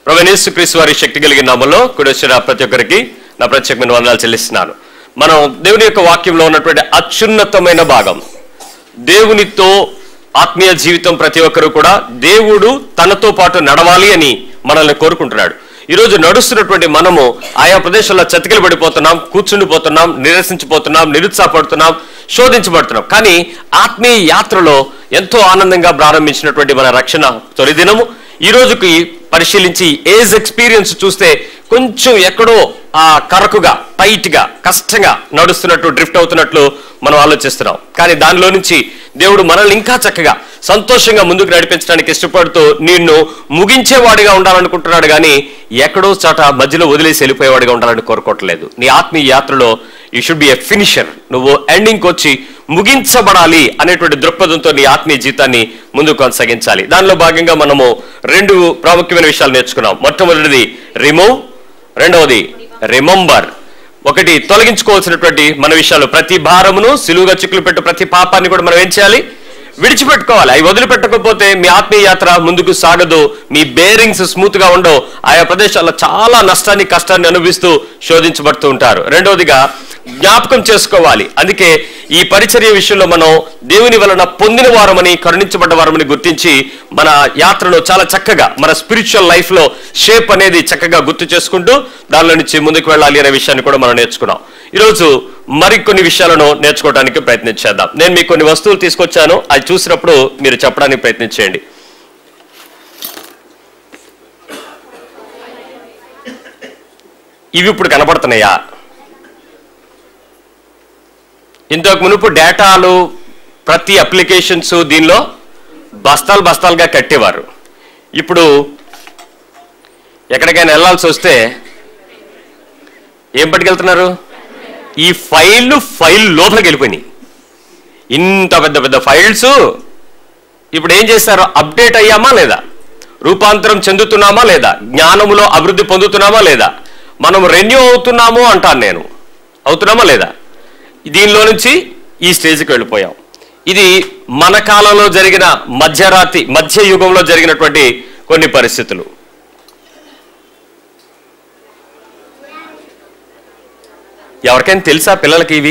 ప్రవణేశ్వ క్రీస్తు వారి శక్తి కలిగిన నామంలో కూడా వచ్చిన ప్రతి ఒక్కరికి నా ప్రత్యేకమైన వందనాలు చెల్లిస్తున్నాను మనం దేవుని యొక్క వాక్యంలో ఉన్నటువంటి అత్యున్నతమైన భాగం దేవునితో ఆత్మీయ జీవితం ప్రతి ఒక్కరు కూడా దేవుడు తనతో పాటు నడవాలి అని మనల్ని కోరుకుంటున్నాడు ఈరోజు నడుస్తున్నటువంటి మనము ఆయా ప్రదేశాల్లో చతికిలు పడిపోతున్నాం కూర్చుండిపోతున్నాం నిరసించిపోతున్నాం నిరుత్సాహపడుతున్నాం శోధించబడుతున్నాం కానీ ఆత్మీయ యాత్రలో ఎంతో ఆనందంగా ప్రారంభించినటువంటి మన రక్షణ తొలి దినము ఈ రోజుకి పరిశీలించి ఏజ్ ఎక్స్పీరియన్స్ చూస్తే కొంచెం ఎక్కడో ఆ కరకుగా టైట్ గా కష్టంగా నడుస్తున్నట్టు డ్రిఫ్ట్ అవుతున్నట్లు మనం ఆలోచిస్తున్నాం కానీ దానిలో నుంచి దేవుడు మనల్ని ఇంకా చక్కగా సంతోషంగా ముందుకు నడిపించడానికి ఇష్టపడుతూ నిన్ను ముగించేవాడిగా ఉండాలనుకుంటున్నాడు కానీ ఎక్కడో చాట మధ్యలో వదిలేసి వెళ్ళిపోయేవాడిగా ఉండాలని కోరుకోవట్లేదు నీ ఆత్మీయ యాత్రలో you should be a finisher నువ్వు ఎండింగ్కి వచ్చి ముగించబడాలి అనేటువంటి దృక్పథంతో నీ ఆత్మీయ జీవితాన్ని ముందుకు కొనసాగించాలి దానిలో భాగంగా మనము రెండు ప్రాముఖ్యమైన విషయాలు నేర్చుకున్నాం మొట్టమొదటిది రిమూవ్ రెండవది రిమంబర్ ఒకటి తొలగించుకోవాల్సినటువంటి మన విషయాలు ప్రతి భారమును సిలువుగా చిక్కులు పెట్టు ప్రతి పాపాన్ని కూడా మనం ఏం చేయాలి విడిచిపెట్టుకోవాలి అవి వదిలిపెట్టకపోతే మీ ఆత్మీయ యాత్ర ముందుకు సాగదు మీ బేరింగ్స్ స్మూత్ గా ఉండవు ఆయా ప్రదేశాల్లో చాలా నష్టాన్ని కష్టాన్ని అనుభవిస్తూ శోధించబడుతూ ఉంటారు రెండవదిగా జ్ఞాపకం చేసుకోవాలి అందుకే ఈ పరిచర్య విషయంలో మనం దేవుని వలన పొందిన వారమని కరుణించబడ్డ వారమని గుర్తించి మన యాత్రలో చాలా చక్కగా మన స్పిరిచువల్ లైఫ్ లో షేప్ అనేది చక్కగా గుర్తు చేసుకుంటూ దానిలో నుంచి ముందుకు వెళ్ళాలి అనే విషయాన్ని కూడా మనం నేర్చుకున్నాం ఈరోజు మరికొన్ని విషయాలను నేర్చుకోవడానికి ప్రయత్నించేద్దాం నేను మీకు కొన్ని వస్తువులు తీసుకొచ్చాను అది చూసినప్పుడు మీరు చెప్పడానికి ప్రయత్నించేయండి ఇవి ఇప్పుడు కనపడుతున్నాయా ఇంతకు మునుపు డేటాలు ప్రతి అప్లికేషన్స్ దీనిలో బస్తాలు బస్తాలుగా కట్టేవారు ఇప్పుడు ఎక్కడికైనా వెళ్ళాల్సి వస్తే ఏం పట్టుకెళ్తున్నారు ఈ ఫైళ్ళు ఫైల్ లోపలికి వెళ్ళిపోయినాయి ఇంత పెద్ద పెద్ద ఫైల్స్ ఇప్పుడు ఏం చేశారు అప్డేట్ అయ్యామా లేదా రూపాంతరం చెందుతున్నామా లేదా జ్ఞానములో అభివృద్ధి పొందుతున్నామా లేదా మనం రెన్యూ అవుతున్నాము అంటాను నేను అవుతున్నామా లేదా దీనిలో నుంచి ఈ స్టేజ్కి వెళ్ళిపోయాం ఇది మన కాలంలో జరిగిన మధ్యరాత్రి మధ్య యుగంలో జరిగినటువంటి కొన్ని పరిస్థితులు ఎవరికైనా తెలుసా పిల్లలకి ఇవి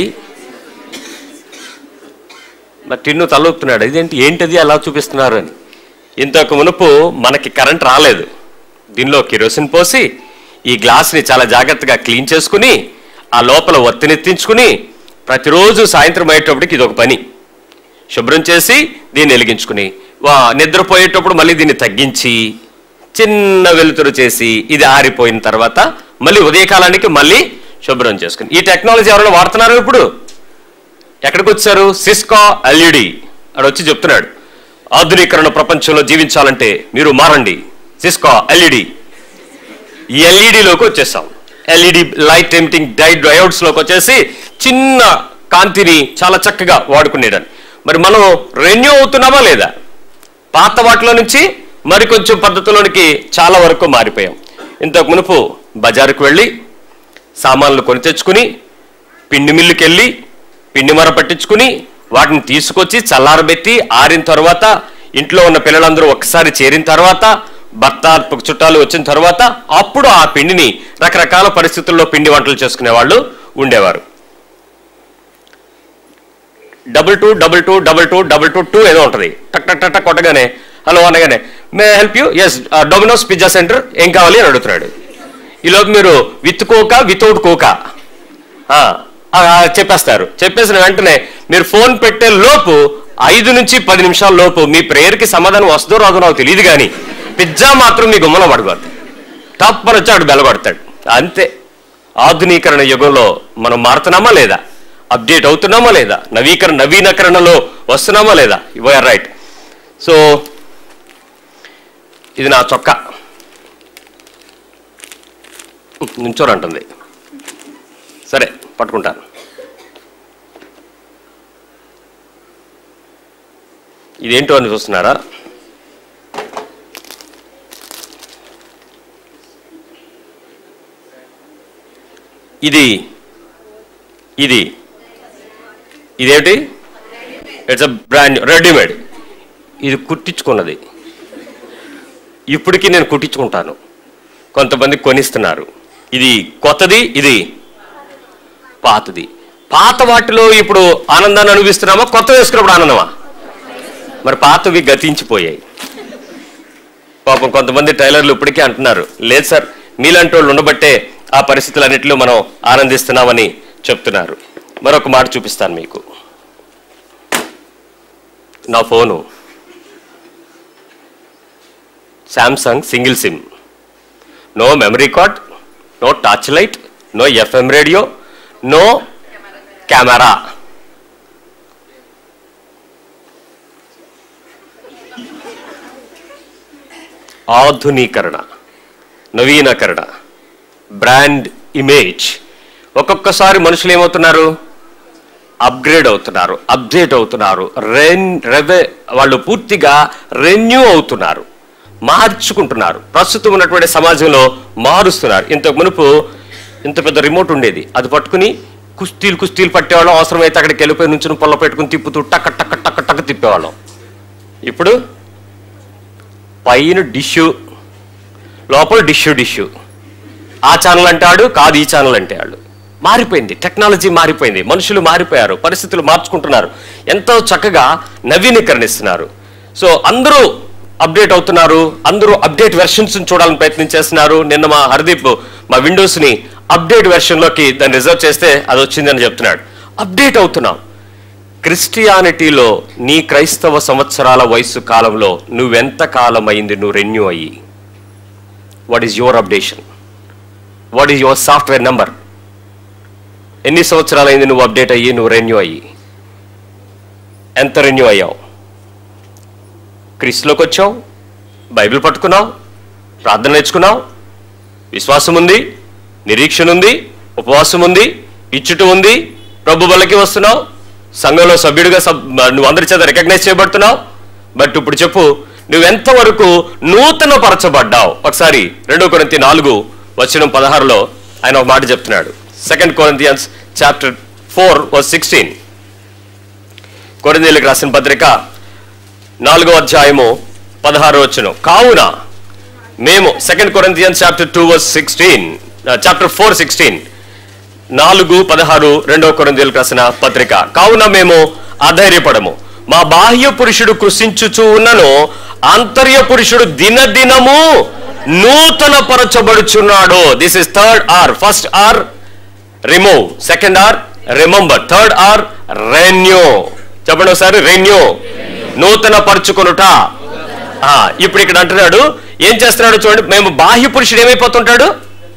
మరి టిన్ను తలొప్పుతున్నాడు ఇదేంటి ఏంటది అలా చూపిస్తున్నారు అని ఇంతకు మునుపు మనకి కరెంట్ రాలేదు దీనిలో కిరోసిన్ పోసి ఈ గ్లాస్ని చాలా జాగ్రత్తగా క్లీన్ చేసుకుని ఆ లోపల ఒత్తినెత్తించుకుని ప్రతిరోజు సాయంత్రం అయ్యేటప్పటికి ఇది ఒక పని శుభ్రం చేసి దీన్ని వెలిగించుకుని వా నిద్రపోయేటప్పుడు మళ్ళీ దీన్ని తగ్గించి చిన్న వెలుతురు చేసి ఇది ఆరిపోయిన తర్వాత మళ్ళీ ఉదయకాలానికి మళ్ళీ శుభ్రం చేసుకుని ఈ టెక్నాలజీ ఎవరైనా వాడుతున్నారు ఇప్పుడు ఎక్కడికి వచ్చారు సిస్కో ఎల్ఈడి అని వచ్చి చెప్తున్నాడు ఆధునీకరణ ప్రపంచంలో జీవించాలంటే మీరు మారండి సిస్కో ఎల్ఈడి ఈ ఎల్ఈడిలోకి వచ్చేసాం ఎల్ఈడి లైట్ ఎమిటింగ్ డై డయోడ్స్ లోకి వచ్చేసి చిన్న కాంతిని చాలా చక్కగా వాడుకునేదని మరి మనం రెన్యూ అవుతున్నామా లేదా పాత వాటిలో నుంచి మరికొంచెం పద్ధతిలోనికి చాలా వరకు మారిపోయాం ఇంతకు మునుపు బజారుకు వెళ్ళి సామాన్లు కొని తెచ్చుకుని పిండి మిల్లుకి వెళ్ళి పిండి మర పట్టించుకుని వాటిని తీసుకొచ్చి చల్లారబెట్టి ఆరిన తర్వాత ఇంట్లో ఉన్న పిల్లలందరూ ఒక్కసారి చేరిన తర్వాత భర్త చుట్టాలు వచ్చిన తర్వాత అప్పుడు ఆ పిండిని రకరకాల పరిస్థితుల్లో పిండి వంటలు చేసుకునే వాళ్ళు ఉండేవారు double two double two double two double two two ఏదో ఉంటుంది టక్ టక్ టక్ టక్ కొట్టగానే హలో అనగానే may help you yes Domino's pizza centre ఏం కావాలి అని అడుగుతున్నాడు ఈలోపు మీరు విత్ కోకా వితౌట్ కోకా ఆ, ఆ, చెప్పేస్తారు చెప్పేసిన వెంటనే మీరు ఫోన్ పెట్టే లోపు ఐదు నుంచి పది నిమిషాల లోపు మీ ప్రేయర్కి సమాధానం వస్తుందో రాదో నాకు తెలియదు కానీ పిజ్జా మాత్రం మీ గుమ్మలో పడుకోద్దు తప్పని వచ్చి ఆడు బెల్లగొడతాడు అంతే ఆధునీకరణ యుగంలో మనం మారుతున్నామా లేదా అప్డేట్ అవుతున్నామా లేదా నవీకరణ నవీనకరణలో వస్తున్నామా లేదా ఆర్ రైట్ సో ఇది నా చొక్కా నుంచోరంటుంది సరే పట్టుకుంటాను ఇదేంటో అని చూస్తున్నారా ఇది ఇది ఇదేంటి ఇట్స్ అ బ్రాండ్ రెడీమేడ్ ఇది కుట్టించుకున్నది ఇప్పటికీ నేను కుట్టించుకుంటాను కొంతమంది కొనిస్తున్నారు ఇది కొత్తది ఇది పాతది పాత వాటిలో ఇప్పుడు ఆనందాన్ని అనుభవిస్తున్నామా కొత్త వేసుకున్నప్పుడు ఆనందమా మరి పాతవి గతించిపోయాయి పాపం కొంతమంది టైలర్లు ఇప్పటికే అంటున్నారు లేదు సార్ మీలాంటి వాళ్ళు ఉండబట్టే ఆ పరిస్థితులన్నింటిలో మనం ఆనందిస్తున్నామని చెప్తున్నారు మరొక మాట చూపిస్తాను మీకు నా phone Samsung single SIM no memory card no touch light no FM radio no camera ఆధునీకరణ నవీనకరణ బ్రాండ్ ఇమేజ్ ఒక్కొక్కసారి మనుషులు ఏమవుతున్నారు అప్గ్రేడ్ అవుతున్నారు అప్డేట్ అవుతున్నారు రెన్ రెవె వాళ్ళు పూర్తిగా రెన్యూ అవుతున్నారు మార్చుకుంటున్నారు ప్రస్తుతం ఉన్నటువంటి సమాజంలో మారుస్తున్నారు ఇంతకు మునుపు ఇంత పెద్ద రిమోట్ ఉండేది అది పట్టుకుని కుస్తీలు కుస్తీలు పట్టేవాళ్ళం అవసరమైతే అక్కడికి వెళ్ళిపోయి నుంచి పొల్ల పెట్టుకుని తిప్పుతూ టక్క టక్క టక్క టక్క తిప్పేవాళ్ళం ఇప్పుడు పైన డిష్యూ లోపల డిష్యూ డిష్యూ ఆ ఛానల్ అంటాడు కాదు ఈ ఛానల్ అంటే వాళ్ళు మారిపోయింది టెక్నాలజీ మారిపోయింది మనుషులు మారిపోయారు పరిస్థితులు మార్చుకుంటున్నారు ఎంతో చక్కగా నవీకరణిస్తున్నారు సో అందరూ అప్డేట్ అవుతున్నారు అందరూ అప్డేట్ వెర్షన్స్ చూడాలని ప్రయత్నం చేస్తున్నారు నిన్న మా హర్దీప్ మా విండోస్ని అప్డేట్ వెర్షన్లోకి దాన్ని రిజర్వ్ చేస్తే అది వచ్చిందని చెప్తున్నాడు అప్డేట్ అవుతున్నాం క్రిస్టియానిటీలో నీ క్రైస్తవ సంవత్సరాల వయసు కాలంలో నువ్వెంత కాలం అయింది నువ్వు రెన్యూ అయ్యి what is your updation what is your software number ఎన్ని సంవత్సరాలు అయింది నువ్వు అప్డేట్ అయ్యి నువ్వు రెన్యూ అయ్యి ఎంత రెన్యూ అయ్యావు క్రీస్తులోకి వచ్చావు బైబిల్ పట్టుకున్నావు ప్రార్థన నేర్చుకున్నావు విశ్వాసం ఉంది నిరీక్షణ ఉంది ఉపవాసం ఉంది ఇచ్చుట ఉంది ప్రభు బలకి వస్తున్నావు సంఘంలో సభ్యుడిగా సబ్ నువ్వు అందరి చేత రికగ్నైజ్ చేయబడుతున్నావు బట్ ఇప్పుడు చెప్పు నువ్వెంతవరకు నూతన పరచబడ్డావు ఒకసారి రెండో కొరింతి నాలుగు వచనం పదహారులో ఆయన ఒక మాట చెప్తున్నాడు second Corinthians chapter four verse sixteen కొరిందీలకు రాసిన పత్రిక నాలుగో అధ్యాయము పదహారో వచనం కావున మేము second Corinthians chapter two verse sixteen chapter four sixteen నాలుగు పదహారు రెండవ కొరింథీయులకు రాసిన పత్రిక కావున మేము అధైర్యపడము మా బాహ్య పురుషుడు కృషించుచు ఉన్నను ఆంతర్య పురుషుడు దినదినము నూతన పరచబడుచున్నాడు this is third R first R remove second R remember third R renew చెప్పండి ఒకసారి రెన్యూ నూతన పరుచుకొనుట ఆ, ఇప్పుడు ఇక్కడ అంటున్నాడు ఏం చేస్తున్నాడు చూడండి మేము బాహ్య పురుషుడు ఏమైపోతుంటాడు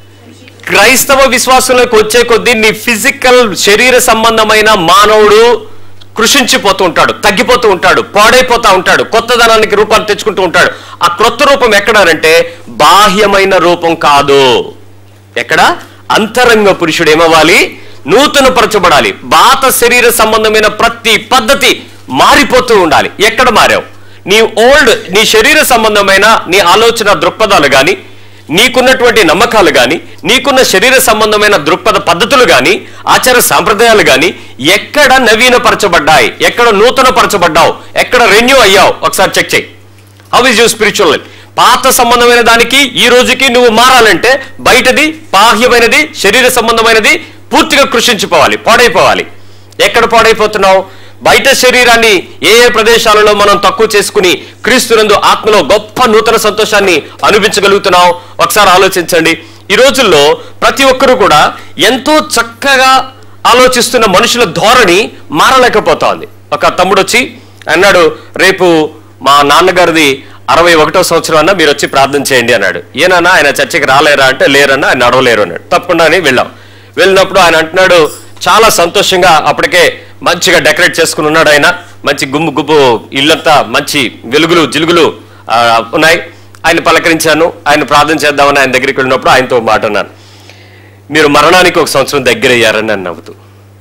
క్రైస్తవ విశ్వాసంలోకి వచ్చే కొద్దీ నీ ఫిజికల్ శరీర సంబంధమైన మానవుడు కృషించిపోతూ ఉంటాడు తగ్గిపోతూ ఉంటాడు పాడైపోతూ ఉంటాడు కొత్తదనానికి రూపాన్ని తెచ్చుకుంటూ ఉంటాడు ఆ క్రొత్త రూపం ఎక్కడానంటే బాహ్యమైన రూపం కాదు ఎక్కడ అంతరంగ పురుషుడు ఏమవ్వాలి నూతన పరచబడాలి బాత శరీర సంబంధమైన ప్రతి పద్ధతి మారిపోతూ ఉండాలి ఎక్కడ మారావు నీ ఓల్డ్ నీ శరీర సంబంధమైన నీ ఆలోచన దృక్పథాలు కానీ నీకున్నటువంటి నమ్మకాలు కానీ నీకున్న శరీర సంబంధమైన దృక్పథ పద్ధతులు కానీ ఆచార సాంప్రదాయాలు కానీ ఎక్కడ నవీనపరచబడ్డాయి ఎక్కడ నూతన పరచబడ్డావు ఎక్కడ రెన్యూ అయ్యావు ఒకసారి చెక్ చేయి హౌ ఇస్ యూ స్పిరిచువల్ పాత సంబంధమైన దానికి ఈ రోజుకి నువ్వు మారాలంటే బయటది బాహ్యమైనది శరీర సంబంధమైనది పూర్తిగా కృషించిపోవాలి పాడైపోవాలి ఎక్కడ పాడైపోతున్నావు బయట శరీరాన్ని ఏ ఏ ప్రదేశాలలో మనం తక్కువ చేసుకుని క్రీస్తునందు ఆత్మలో గొప్ప నూతన సంతోషాన్ని అనుభవించగలుగుతున్నాం ఒకసారి ఆలోచించండి ఈ రోజుల్లో ప్రతి ఒక్కరూ కూడా ఎంతో చక్కగా ఆలోచిస్తున్న మనుషుల ధోరణి మారలేకపోతోంది ఒక తమ్ముడు వచ్చి అన్నాడు రేపు మా నాన్నగారిది అరవై ఒకటో సంవత్సరం అన్న మీరు వచ్చి ప్రార్థన చేయండి అన్నాడు ఏనన్నా ఆయన చర్చికి రాలేరా అంటే లేరన్నా ఆయన నడవలేరు అన్నాడు తప్పకుండా అని వెళ్ళాం వెళ్ళినప్పుడు ఆయన అంటున్నాడు చాలా సంతోషంగా అప్పటికే మంచిగా డెకరేట్ చేసుకుని ఉన్నాడు ఆయన మంచి గుమ్ము గుబ్బు ఇల్లంతా మంచి వెలుగులు జిలుగులు ఆ, ఉన్నాయి ఆయన పలకరించాను ఆయన ప్రార్థన చేద్దామని ఆయన దగ్గరికి వెళ్ళినప్పుడు ఆయనతో ఒక మాట అన్నాను మీరు మరణానికి ఒక సంవత్సరం దగ్గర అయ్యారని నన్ను నవ్వుతూ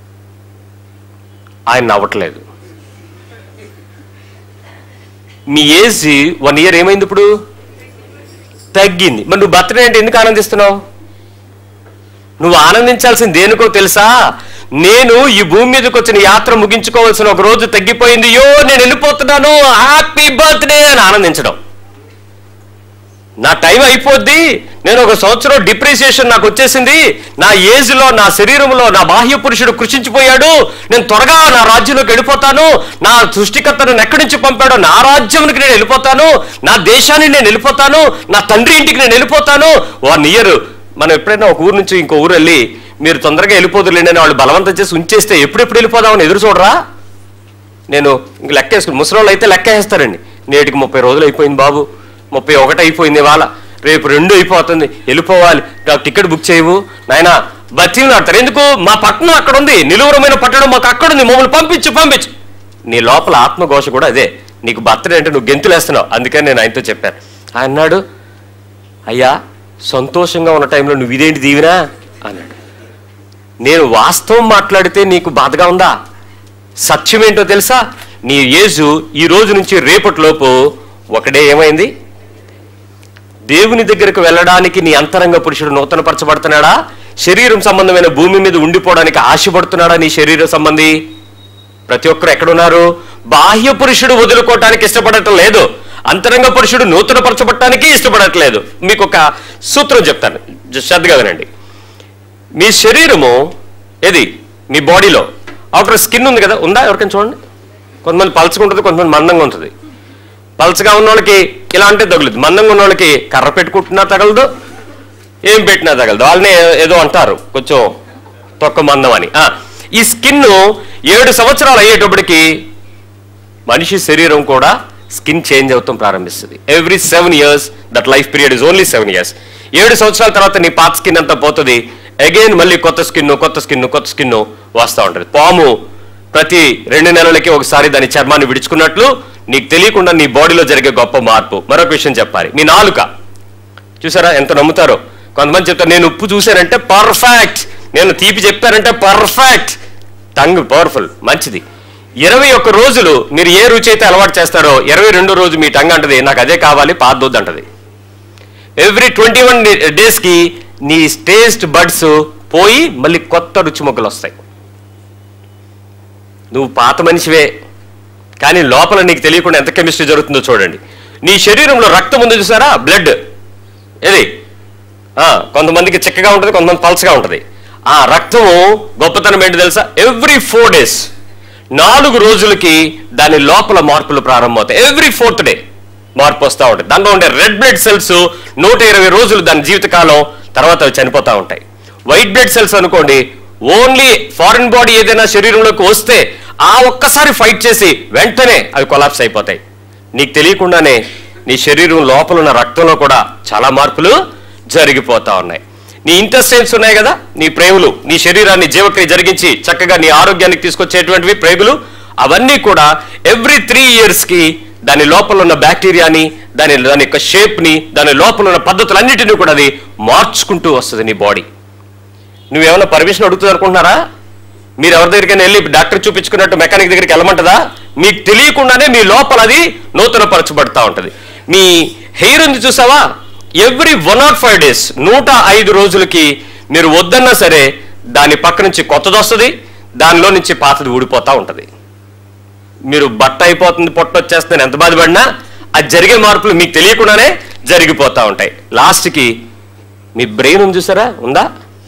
ఆయన నవ్వట్లేదు మీ ఏజ్ వన్ ఇయర్ ఏమైంది ఇప్పుడు తగ్గింది మరి నువ్వు బర్త్డే అంటే ఎందుకు ఆనందిస్తున్నావు నువ్వు ఆనందించాల్సింది దేనికో తెలుసా నేను ఈ భూమి మీదకి వచ్చిన యాత్ర ముగించుకోవాల్సిన ఒక రోజు తగ్గిపోయింది యో నేను వెళ్ళిపోతున్నాను హ్యాపీ బర్త్డే అని ఆనందించడం నా టైం అయిపోద్ది నేను ఒక సంవత్సరం డిప్రిసియేషన్ నాకు వచ్చేసింది నా ఏజ్లో నా శరీరంలో నా బాహ్య పురుషుడు కృషించిపోయాడు నేను త్వరగా నా రాజ్యంలోకి వెళ్ళిపోతాను నా సృష్టికర్త నన్ను ఎక్కడి నుంచి పంపాడో నా రాజ్యానికి నేను వెళ్ళిపోతాను నా దేశానికి నేను వెళ్ళిపోతాను నా తండ్రి ఇంటికి నేను వెళ్ళిపోతాను వన్ ఇయర్ మనం ఎప్పుడైనా ఒక ఊరు నుంచి ఇంకో ఊరు వెళ్ళి మీరు తొందరగా వెళ్ళిపోదులేండి అని వాళ్ళు బలవంతం చేసి ఉంచేస్తే ఎప్పుడెప్పుడు వెళ్ళిపోదామని ఎదురు చూడరా నేను ఇంక లెక్క వేసుకుని ముసలోళ్ళు అయితే లెక్క వేస్తారండి నేటికి ముప్పై రోజులు అయిపోయింది బాబు ముప్పై ఒకటి అయిపోయింది ఇవాళ రేపు రెండు అయిపోతుంది వెళ్ళిపోవాలి నాకు టికెట్ బుక్ చేయవు నాయనా బతిలు ఆడతారు ఎందుకు మా పట్టణం అక్కడ ఉంది నిలువరమైన పట్టణం మాకు అక్కడ ఉంది మమ్మల్ని పంపించు పంపించు నీ లోపల ఆత్మఘోష కూడా అదే నీకు బర్త్డే అంటే నువ్వు గెంతులేస్తున్నావు అందుకని నేను ఆయనతో చెప్పాను ఆయన అన్నాడు అయ్యా సంతోషంగా ఉన్న టైంలో నువ్వు ఇదేంటి దీవినా అన్నాడు నేను వాస్తవం మాట్లాడితే నీకు బాధగా ఉందా సత్యం ఏంటో తెలుసా నీ యేసు ఈ రోజు నుంచి రేపటిలోపు ఒకడే ఏమైంది దేవుని దగ్గరకు వెళ్ళడానికి నీ అంతరంగ పురుషుడు నూతనపరచబడుతున్నాడా శరీరం సంబంధమైన భూమి మీద ఉండిపోవడానికి ఆశపడుతున్నాడా నీ శరీర సంబంధి ప్రతి ఒక్కరు ఎక్కడున్నారు బాహ్య పురుషుడు వదులుకోవటానికి ఇష్టపడటం లేదు అంతరంగ పురుషుడు నూతనపరచబడటానికి ఇష్టపడట్లేదు మీకు ఒక సూత్రం చెప్తాను జ- శ్రద్ధగా వినండి మీ శరీరము ఏది మీ బాడీలో అవుటర్ స్కిన్ ఉంది కదా ఉందా ఎవరికైనా చూడండి కొంతమంది పలచగా ఉంటుంది కొంతమంది మందంగా ఉంటుంది పలచగా ఉన్న వాళ్ళకి ఇలా అంటే తగులుతుంది మందంగా ఉన్న వాళ్ళకి కర్ర పెట్టుకుంటున్నా తగలదు ఏం పెట్టినా తగలదు వాళ్ళని ఏదో అంటారు కొంచెం తొక్క మందం అని ఆ, ఈ స్కిన్ ఏడు సంవత్సరాలు అయ్యేటప్పటికి మనిషి శరీరం కూడా స్కిన్ చేంజ్ అవుతాం ప్రారంభిస్తుంది every seven years that life period is only seven years ఏడు సంవత్సరాల తర్వాత నీ పాత స్కిన్ అంతా పోతుంది అగైన్ మళ్ళీ కొత్త స్కిన్ కొత్త స్కిన్ కొత్త స్కిన్ వస్తూ ఉంటుంది పాము ప్రతి రెండు నెలలకి ఒకసారి దాని చర్మాన్ని విడుచుకున్నట్లు నీకు తెలియకుండా నీ బాడీలో జరిగే గొప్ప మార్పు మరొక విషయం చెప్పాలి మీ నాలుక చూసారా ఎంత నమ్ముతారో కొంతమంది చెప్తారు నేను ఉప్పు చూశానంటే పర్ఫెక్ట్ నేను తీపి చెప్పానంటే పర్ఫెక్ట్ టంగ్ పవర్ఫుల్ మంచిది ఇరవై ఒక్క రోజులు మీరు ఏ రుచి అయితే అలవాటు చేస్తారో ఇరవై రెండో రోజు మీ టంగ్ అంటది నాకు అదే కావాలి పాదొద్దు అంటది ఎవ్రీ ట్వంటీ వన్ డేస్కి నీ టేస్ట్ బడ్స్ పోయి మళ్ళీ కొత్త రుచి మొగ్గలు వస్తాయి నువ్వు పాత మనిషివే కానీ లోపల నీకు తెలియకుండా ఎంత కెమిస్ట్రీ జరుగుతుందో చూడండి నీ శరీరంలో రక్తం ఉంది చూసారా బ్లడ్ ఏది ఆ, కొంతమందికి చిక్కగా ఉంటుంది కొంతమంది పల్చగా ఉంటుంది ఆ రక్తము గొప్పతనం ఏంటి తెలుసా ఎవ్రీ ఫోర్ డేస్ నాలుగు రోజులకి దాని లోపల మార్పులు ప్రారంభమవుతాయి ఎవ్రీ ఫోర్త్ డే మార్పు వస్తూ ఉంటుంది దాంట్లో ఉండే రెడ్ బ్లడ్ సెల్స్ నూట ఇరవై రోజులు దాని జీవితకాలం తర్వాత అవి చనిపోతూ ఉంటాయి వైట్ బ్లడ్ సెల్స్ అనుకోండి ఓన్లీ ఫారిన్ బాడీ ఏదైనా శరీరంలోకి వస్తే ఆ ఒక్కసారి ఫైట్ చేసి వెంటనే అవి కొలాప్స్ అయిపోతాయి నీకు తెలియకుండానే నీ శరీరం లోపల ఉన్న రక్తంలో కూడా చాలా మార్పులు జరిగిపోతా ఉన్నాయి నీ ఇంటెస్టైన్స్ ఉన్నాయి కదా నీ ప్రేగులు నీ శరీరాన్ని జీవక్రియ జరిగించి చక్కగా నీ ఆరోగ్యానికి తీసుకొచ్చేటువంటివి ప్రేగులు అవన్నీ కూడా ఎవ్రీ త్రీ ఇయర్స్కి దాని లోపల ఉన్న బ్యాక్టీరియాని దాని దాని యొక్క షేప్ని దాని లోపల ఉన్న పద్ధతులన్నిటిని కూడా అది మార్చుకుంటూ వస్తుంది నీ బాడీ నువ్వేమైనా పర్మిషన్ అడుగుతుంది అనుకుంటున్నారా మీరు ఎవరి దగ్గరికైనా వెళ్ళి డాక్టర్ చూపించుకున్నట్టు మెకానిక్ దగ్గరికి వెళ్ళమంటదా మీకు తెలియకుండానే మీ లోపల అది నూతన పరచబడతా ఉంటుంది మీ హెయిర్ ఉంది చూసావా every one or five days నూట ఐదు రోజులకి మీరు వద్దన్నా సరే దాని పక్క నుంచి కొత్తది వస్తుంది దానిలో నుంచి పాతది ఊడిపోతా ఉంటుంది మీరు బట్ట అయిపోతుంది పొట్ట వచ్చేస్తుంది ఎంత బాధపడినా అది జరిగే మార్పులు మీకు తెలియకుండానే జరిగిపోతా ఉంటాయి లాస్ట్కి మీ బ్రెయిన్ ఉంది చూసారా ఉందా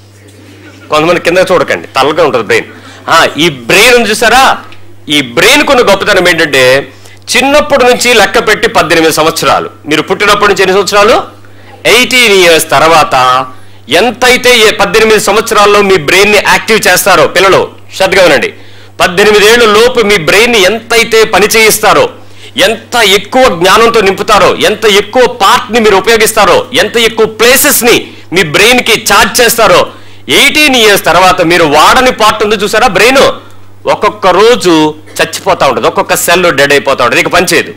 కొంతమంది కింద చూడకండి తలగా ఉంటుంది బ్రెయిన్ ఆ, ఈ బ్రెయిన్ ఉంది చూసారా ఈ బ్రెయిన్ కొన్ని గొప్పతనం ఏంటంటే చిన్నప్పటి నుంచి లెక్క పెట్టి పద్దెనిమిది సంవత్సరాలు మీరు పుట్టినప్పటి నుంచి ఎన్ని సంవత్సరాలు ఎయిటీన్ ఇయర్స్ తర్వాత ఎంతైతే ఏ పద్దెనిమిది సంవత్సరాల్లో మీ బ్రెయిన్ ని యాక్టివ్ చేస్తారో పిల్లలు శ్రద్ధగా వినండి పద్దెనిమిది ఏళ్ళ లోపు మీ బ్రెయిన్ ని ఎంతైతే పని చేయిస్తారో ఎంత ఎక్కువ జ్ఞానంతో నింపుతారో ఎంత ఎక్కువ పార్ట్ ని మీరు ఉపయోగిస్తారో ఎంత ఎక్కువ ప్లేసెస్ ని మీ బ్రెయిన్ కి చార్జ్ చేస్తారో ఎయిటీన్ ఇయర్స్ తర్వాత మీరు వాడని పార్ట్ ఉంది చూసారా బ్రెయిన్ ఒక్కొక్క రోజు చచ్చిపోతా ఉంటుంది ఒక్కొక్క సెల్ డెడ్ అయిపోతా ఉంటుంది ఇక పనిచేయదు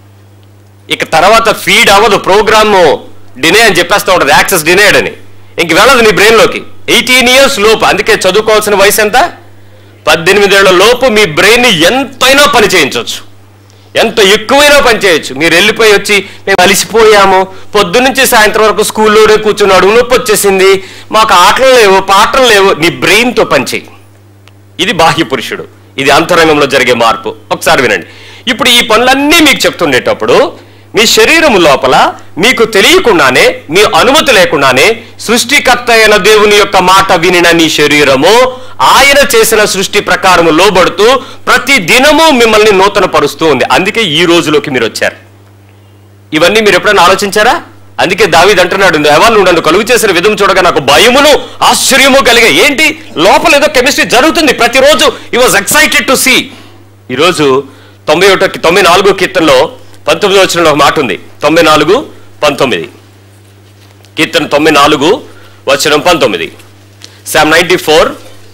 ఇక తర్వాత ఫీడ్ అవ్వదు ప్రోగ్రామ్ డినే అని చెప్పేస్తా ఉంటుంది యాక్సెస్ డినేడ్ అని ఇంక వెళ్ళదు నీ బ్రెయిన్లోకి ఎయిటీన్ ఇయర్స్ లోపు అందుకే చదువుకోవాల్సిన వయసు ఎంత పద్దెనిమిదేళ్ల లోపు మీ బ్రెయిన్ ఎంతైనా పని చేయించవచ్చు ఎంత ఎక్కువైనా పని చేయొచ్చు మీరు వెళ్ళిపోయి వచ్చి మేము అలిసిపోయాము పొద్దున్నుంచి సాయంత్రం వరకు స్కూల్లోనే కూర్చుని అడుగు నొప్పి వచ్చేసింది మాకు ఆటలు లేవు పాటలు లేవు నీ బ్రెయిన్తో పనిచేయి ఇది బాహ్య పురుషుడు ఇది అంతరంగంలో జరిగే మార్పు ఒకసారి వినండి ఇప్పుడు ఈ పనులన్నీ మీకు చెప్తుండేటప్పుడు మీ శరీరము లోపల మీకు తెలియకుండానే మీ అనుమతి లేకుండానే సృష్టికర్త అయిన దేవుని యొక్క మాట వినిన నీ శరీరము ఆయన చేసిన సృష్టి ప్రకారము లోబడుతూ ప్రతి దినము మిమ్మల్ని నూతన పరుస్తూ ఉంది అందుకే ఈ రోజులోకి మీరు వచ్చారు ఇవన్నీ మీరు ఎప్పుడైనా ఆలోచించారా అందుకే దావీద్ అంటున్నాడు ఎవరు నువ్వు నన్ను కలుగు చేసిన విధం చూడగా నాకు భయమును ఆశ్చర్యము కలిగే ఏంటి లోపల ఏదో కెమిస్ట్రీ జరుగుతుంది ప్రతిరోజు ఈ వాజ్ ఎక్సైటెడ్ టు సీ ఈరోజు తొంభై ఒకటో తొంభై నాలుగో కీర్తనలో పంతొమ్మిది వచ్చిన ఒక మాట ఉంది తొంభై నాలుగు పంతొమ్మిది కీర్తన తొంభై నాలుగు వచనం పంతొమ్మిది psalm ninety four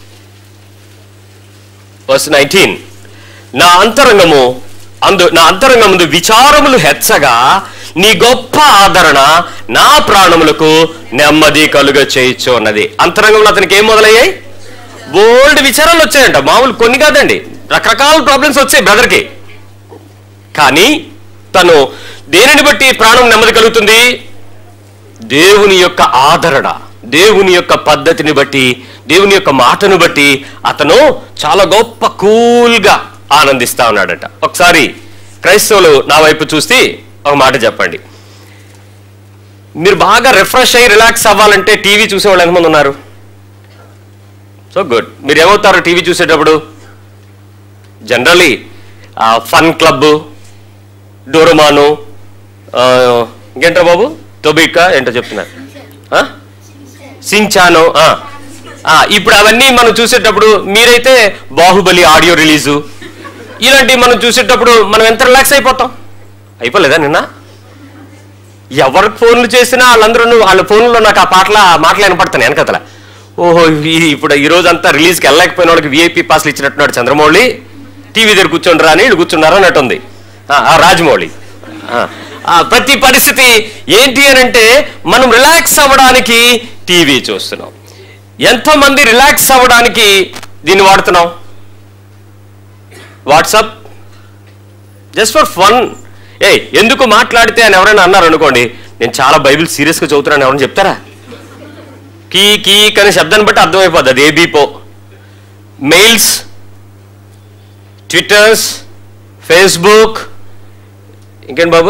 verse nineteen నా అంతరంగము అందు నా అంతరంగం ముందు విచారములు హెచ్చగా నీ గొప్ప ఆదరణ నా ప్రాణములకు నెమ్మది కలుగ చేయొచ్చు అన్నది అంతరంగంలో అతనికి ఏం మొదలయ్యాయి బోల్డ్ విచారాలు వచ్చాయంట మామూలు కొన్ని కాదండి రకరకాల ప్రాబ్లమ్స్ వచ్చాయి బ్రదర్కి కానీ తను దేనిని బట్టి ప్రాణం నెమ్మది కలుగుతుంది దేవుని యొక్క ఆదరణ దేవుని యొక్క పద్ధతిని బట్టి దేవుని యొక్క మాటను బట్టి అతను చాలా గొప్ప కూల్గా ఆనందిస్తా ఉన్నాడట ఒకసారి క్రైస్తవులు నా వైపు చూస్తే ఒక మాట చెప్పండి మీరు బాగా రిఫ్రెష్ అయ్యి రిలాక్స్ అవ్వాలంటే టీవీ చూసేవాళ్ళు ఎంతమంది ఉన్నారు సో గుడ్ మీరు ఏమవుతారు టీవీ చూసేటప్పుడు జనరలీ ఫన్ క్లబ్ డోరమాను ఆ, ఇంకేంటో బాబు తొబికా ఏంటో చెప్తున్నారు ఆ? సించాను ఆ. ఆ, ఇప్పుడు అవన్నీ మనం చూసేటప్పుడు మీరైతే బాహుబలి ఆడియో రిలీజు ఇలాంటివి మనం చూసేటప్పుడు మనం ఎంత రిలాక్స్ అయిపోతాం అయిపోలేదా నిన్న ఎవరు ఫోన్లు చేసినా వాళ్ళందరూ వాళ్ళ ఫోన్లో నాకు ఆ పాటల ఆ మాటలు వినపడుతున్నాయి వెనకతల ఓహో ఈ- ఇప్పుడు ఈ రోజు అంతా రిలీజ్కి వెళ్ళలేకపోయిన వాళ్ళకి విఐపి పాస్లు ఇచ్చినట్టున్నాడు చంద్రమౌళి టీవీ దగ్గర కూర్చోండి అని వీళ్ళు కూర్చున్నారు అన్నట్టుంది ఆ, ఆ, రాజమౌళి ఆ, ఆ, ప్రతి పరిస్థితి ఏంటి అని అంటే మనం రిలాక్స్ అవ్వడానికి టీవీ చూస్తున్నాం ఎంతమంది రిలాక్స్ అవ్వడానికి దీన్ని వాడుతున్నాం వాట్సాప్ జస్ట్ ఫర్ ఫన్ ఏ ఎందుకు మాట్లాడితే అని ఎవరైనా అన్నారు అనుకోండి నేను చాలా బైబిల్ సీరియస్గా చదువుతున్నాను ఎవరైనా చెప్తారా కీ కీ అనే శబ్దాన్ని బట్టి అర్థమైపోద్ది అది ఏబీపో మెయిల్స్ ట్విట్టర్స్ ఫేస్బుక్ ఇంకేంటి బాబు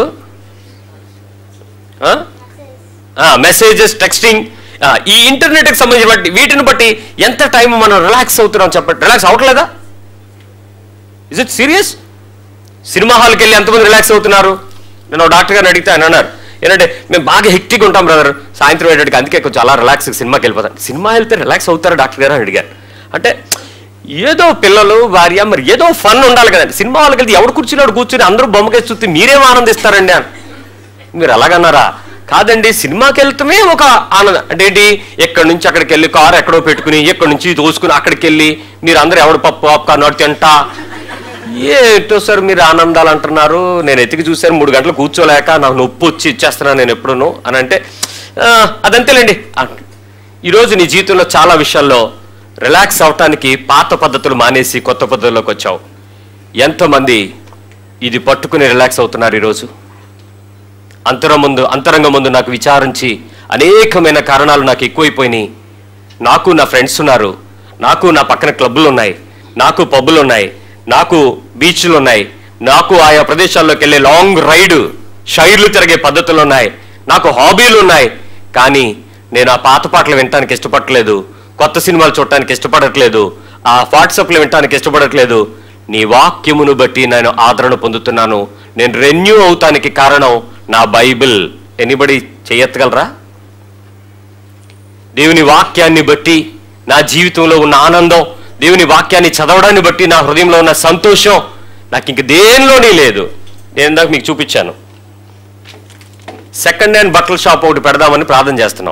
మెసేజెస్ టెక్స్టింగ్ ఈ ఇంటర్నెట్కి సంబంధించిన బట్టి వీటిని బట్టి ఎంత టైం మనం రిలాక్స్ అవుతున్నాం చెప్పండి రిలాక్స్ అవ్వట్లేదా ఇస్ ఇట్ సీరియస్ సినిమా హాల్కి వెళ్ళి ఎంతమంది రిలాక్స్ అవుతున్నారు నేను ఒక డాక్టర్ గారిని అడిగితే ఆయన అన్నారు ఏంటంటే మేము బాగా హెక్టిక్ ఉంటాం బ్రదర్ సాయంత్రం అయ్యేటికి అందుకే కొంచెం అలా రిలాక్స్ సినిమాకి వెళ్ళిపోతాం సినిమా వెళ్తే రిలాక్స్ అవుతారా డాక్టర్ గారు అని అడిగారు అంటే ఏదో పిల్లలు భార్య మరి ఏదో ఫన్ ఉండాలి కదండి సినిమా వాళ్ళకి వెళ్తే ఎవడు కూర్చున్నాడు కూర్చుని అందరూ బొమ్మకేసి చూస్తే మీరేం ఆనందిస్తారండి అని మీరు అలాగన్నారా కాదండి సినిమాకి వెళ్తమే ఒక ఆనందం అంటే ఏంటి ఎక్కడి నుంచి అక్కడికి వెళ్ళి కారు ఎక్కడో పెట్టుకుని ఎక్కడి నుంచి తోసుకుని అక్కడికి వెళ్ళి మీరు అందరూ ఎవడు పప్పు పాప్కార్న్ నోటి తింటా ఏంటో సార్ మీరు ఆనందాలు అంటున్నారు నేను ఎతికి చూశాను మూడు గంటలు కూర్చోలేక నాకు నొప్పి వచ్చి ఇచ్చేస్తున్నాను నేను ఎప్పుడును అని అంటే "ఆ, అదంతేలేండి అంట. ఈరోజు నీ జీవితంలో చాలా విషయాల్లో రిలాక్స్ అవటానికి పాత పద్ధతులు మానేసి కొత్త పద్ధతుల్లోకి వచ్చావు ఎంతమంది ఇది పట్టుకుని రిలాక్స్ అవుతున్నారు ఈరోజు అంతరం ముందు అంతరంగం ముందు నాకు విచారించి అనేకమైన కారణాలు నాకు ఎక్కువైపోయినాయి నాకు నా ఫ్రెండ్స్ ఉన్నారు నాకు నా పక్కన క్లబ్బులు ఉన్నాయి నాకు పబ్బులు ఉన్నాయి నాకు బీచ్లు ఉన్నాయి నాకు ఆయా ప్రదేశాల్లోకి వెళ్ళే లాంగ్ రైడ్ షైర్లు తిరిగే పద్ధతులు ఉన్నాయి నాకు హాబీలు ఉన్నాయి కానీ నేను ఆ పాత పాటలు వినటానికి ఇష్టపడట్లేదు కొత్త సినిమాలు చూడటానికి ఇష్టపడట్లేదు ఆ వాట్సాప్లు వినటానికి ఇష్టపడట్లేదు నీ వాక్యమును బట్టి నేను ఆదరణ పొందుతున్నాను నేను రెన్యూ అవుతానికి కారణం నా బైబిల్ ఎనిబడి చేయెత్తగలరా దేవుని వాక్యాన్ని బట్టి నా జీవితంలో ఉన్న ఆనందం దేవుని వాక్యాన్ని చదవడాన్ని బట్టి నా హృదయంలో ఉన్న సంతోషం నాకు ఇంక దేనిలోనే లేదు నేను ఇందాక మీకు చూపించాను సెకండ్ హ్యాండ్ బట్టల షాప్ ఒకటి పెడదామని ప్రార్థన చేస్తున్నాం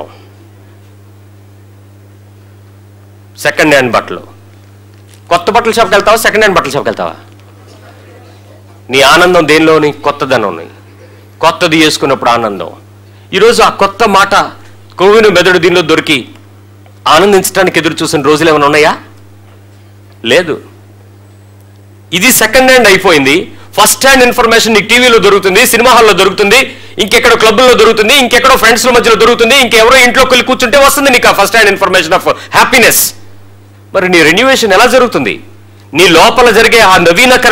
సెకండ్ హ్యాండ్ బట్టలు కొత్త బట్టల షాప్కి వెళ్తావా సెకండ్ హ్యాండ్ బట్టల షాప్కి వెళ్తావా నీ ఆనందం దేనిలోని కొత్తదనం ఉన్నాయి కొత్తది చేసుకున్నప్పుడు ఆనందం ఈరోజు ఆ కొత్త మాట కోవిన మెదడు దీనిలో దొరికి ఆనందించడానికి ఎదురు చూసిన రోజులు ఏమైనా ఉన్నాయా లేదు ఇది సెకండ్ హ్యాండ్ అయిపోయింది ఫస్ట్ హ్యాండ్ ఇన్ఫర్మేషన్ నీకు టీవీలో దొరుకుతుంది సినిమా హాల్లో దొరుకుతుంది ఇంకెక్కడో క్లబ్లో దొరుకుతుంది ఇంకెక్కడో ఫ్రెండ్స్ మధ్యలో దొరుకుతుంది ఇంకెవరో ఇంట్లోకి వెళ్ళి కూర్చుంటే వస్తుంది నీకు first hand information of happiness మరి నీ రెన్యువేషన్ ఎలా జరుగుతుంది నీ లోపల జరిగే ఆ నవీనకరణ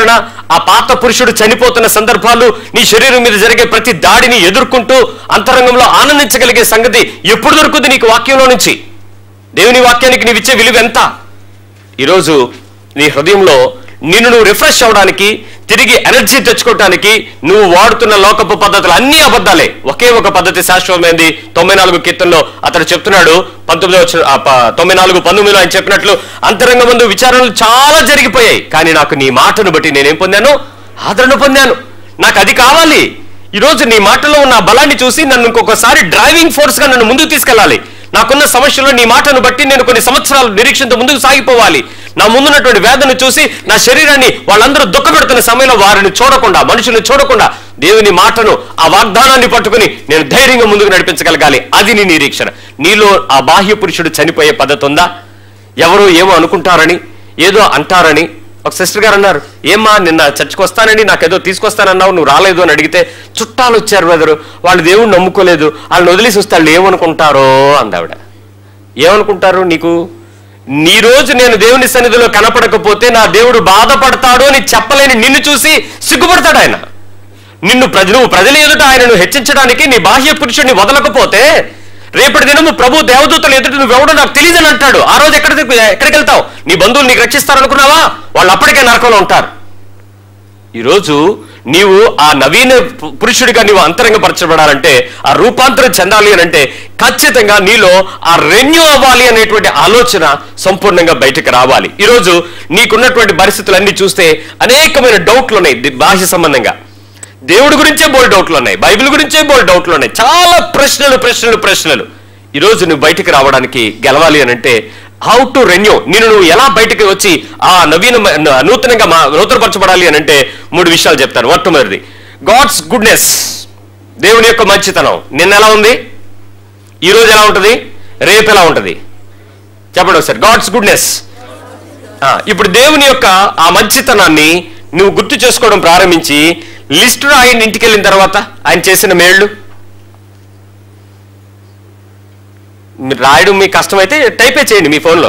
ఆ పాత పురుషుడు చనిపోతున్న సందర్భాలు నీ శరీరం మీద జరిగే ప్రతి దాడిని ఎదుర్కొంటూ అంతరంగంలో ఆనందించగలిగే సంగతి ఎప్పుడు దొరుకుతుంది నీకు వాక్యంలో నుంచి దేవుని వాక్యానికి నీవిచ్చే విలువ ఎంత ఈరోజు నీ హృదయంలో నిన్ను నువ్వు రిఫ్రెష్ అవ్వడానికి తిరిగి ఎనర్జీ తెచ్చుకోవడానికి నువ్వు వాడుతున్న లోకపు పద్ధతులు అన్ని అబద్ధాలే ఒకే ఒక పద్ధతి శాశ్వతమైంది తొంభై నాలుగు కీర్తనలో అతడు చెప్తున్నాడు పంతొమ్మిది వచ్చిన ఆ ప- తొంభై నాలుగు పంతొమ్మిదిలో ఆయన చెప్పినట్లు అంతరంగ ముందు విచారణలు చాలా జరిగిపోయాయి కానీ నాకు నీ మాటను బట్టి నేనేం పొందాను ఆదరణ పొందాను నాకు అది కావాలి ఈరోజు నీ మాటలో ఉన్న ఆ బలాన్ని చూసి నన్ను ఇంకొకసారి డ్రైవింగ్ ఫోర్స్ గా నన్ను ముందుకు తీసుకెళ్ళాలి నాకున్న సమస్యలో నీ మాటను బట్టి నేను కొన్ని సంవత్సరాలు నిరీక్షణతో ముందుకు సాగిపోవాలి నా ముందున్నటువంటి వేదన చూసి నా శరీరాన్ని వాళ్ళందరూ దుఃఖపెడుతున్న సమయంలో వారిని చూడకుండా మనుషుల్ని చూడకుండా దేవుని మాటను ఆ వాగ్దానాన్ని పట్టుకుని నేను ధైర్యంగా ముందుకు నడిపించగలగాలి అది నీ నిరీక్షణ నీలో ఆ బాహ్య పురుషుడు చనిపోయే పద్ధతి ఉందా ఎవరు ఏమో అనుకుంటారని ఏదో అంటారని ఒక సిస్టర్ గారు అన్నారు ఏమ్మా నిన్న చర్చకు వస్తానండి నాకేదో తీసుకొస్తానన్నావు నువ్వు రాలేదు అని అడిగితే చుట్టాలు వచ్చారు వెదరు వాళ్ళు దేవుడు నమ్ముకోలేదు వాళ్ళని వదిలేసి వస్తే వాళ్ళు ఏమనుకుంటారో అందావిడ ఏమనుకుంటారు నీకు నీ రోజు నేను దేవుని సన్నిధిలో కనపడకపోతే నా దేవుడు బాధపడతాడు అని చెప్పలేని నిన్ను చూసి సిగ్గుపడతాడు ఆయన నిన్ను ప్రజ నువ్వు ప్రజల ఎదుట ఆయనను హెచ్చించడానికి నీ బాహ్య పురుషుడిని వదలకపోతే రేపటి దినము ప్రభు దేవదూతల ఎదుట నువ్వెవడో నాకు తెలియదని అంటాడు ఆ రోజు ఎక్కడ ఎక్కడికి వెళ్తావు నీ బంధువులు నీకు రక్షిస్తారనుకున్నావా వాళ్ళు అప్పటికే నరకంలో ఉంటారు ఈరోజు నీవు ఆ నవీన పు- పురుషుడిగా నీవు అంతరంగపరచబడాలంటే ఆ రూపాంతరం చెందాలి అని అంటే ఖచ్చితంగా నీలో ఆ రెన్యూ అవ్వాలి అనేటువంటి ఆలోచన సంపూర్ణంగా బయటకు రావాలి ఈరోజు నీకున్నటువంటి పరిస్థితులన్నీ చూస్తే అనేకమైన డౌట్లు ఉన్నాయి ది- బాహ్య సంబంధంగా దేవుడి గురించే బోల్ డౌట్లు ఉన్నాయి బైబిల్ గురించే బోల్ డౌట్లు ఉన్నాయి చాలా ప్రశ్నలు ప్రశ్నలు ప్రశ్నలు ఈరోజు నువ్వు బయటికి రావడానికి గెలవాలి అని అంటే హౌ టు రెన్యూ నేను నువ్వు ఎలా బయటకు వచ్చి ఆ నవీన నూతనంగా మా నూతనపరచబడాలి అని అంటే మూడు విషయాలు చెప్తాను మొట్టమొదటిది గాడ్స్ గుడ్నెస్ దేవుని యొక్క మంచితనం నిన్న ఎలా ఉంది ఈ రోజు ఎలా ఉంటుంది రేపు ఎలా ఉంటుంది చెప్పండి ఒకసారి గాడ్స్ గుడ్నెస్ ఇప్పుడు దేవుని యొక్క ఆ మంచితనాన్ని నువ్వు గుర్తు చేసుకోవడం ప్రారంభించి లిస్ట్ ఆయన ఇంటికి వెళ్ళిన తర్వాత ఆయన చేసిన మేళ్ళు మీరు రాయడం మీకు కష్టమైతే టైపే చేయండి మీ ఫోన్లో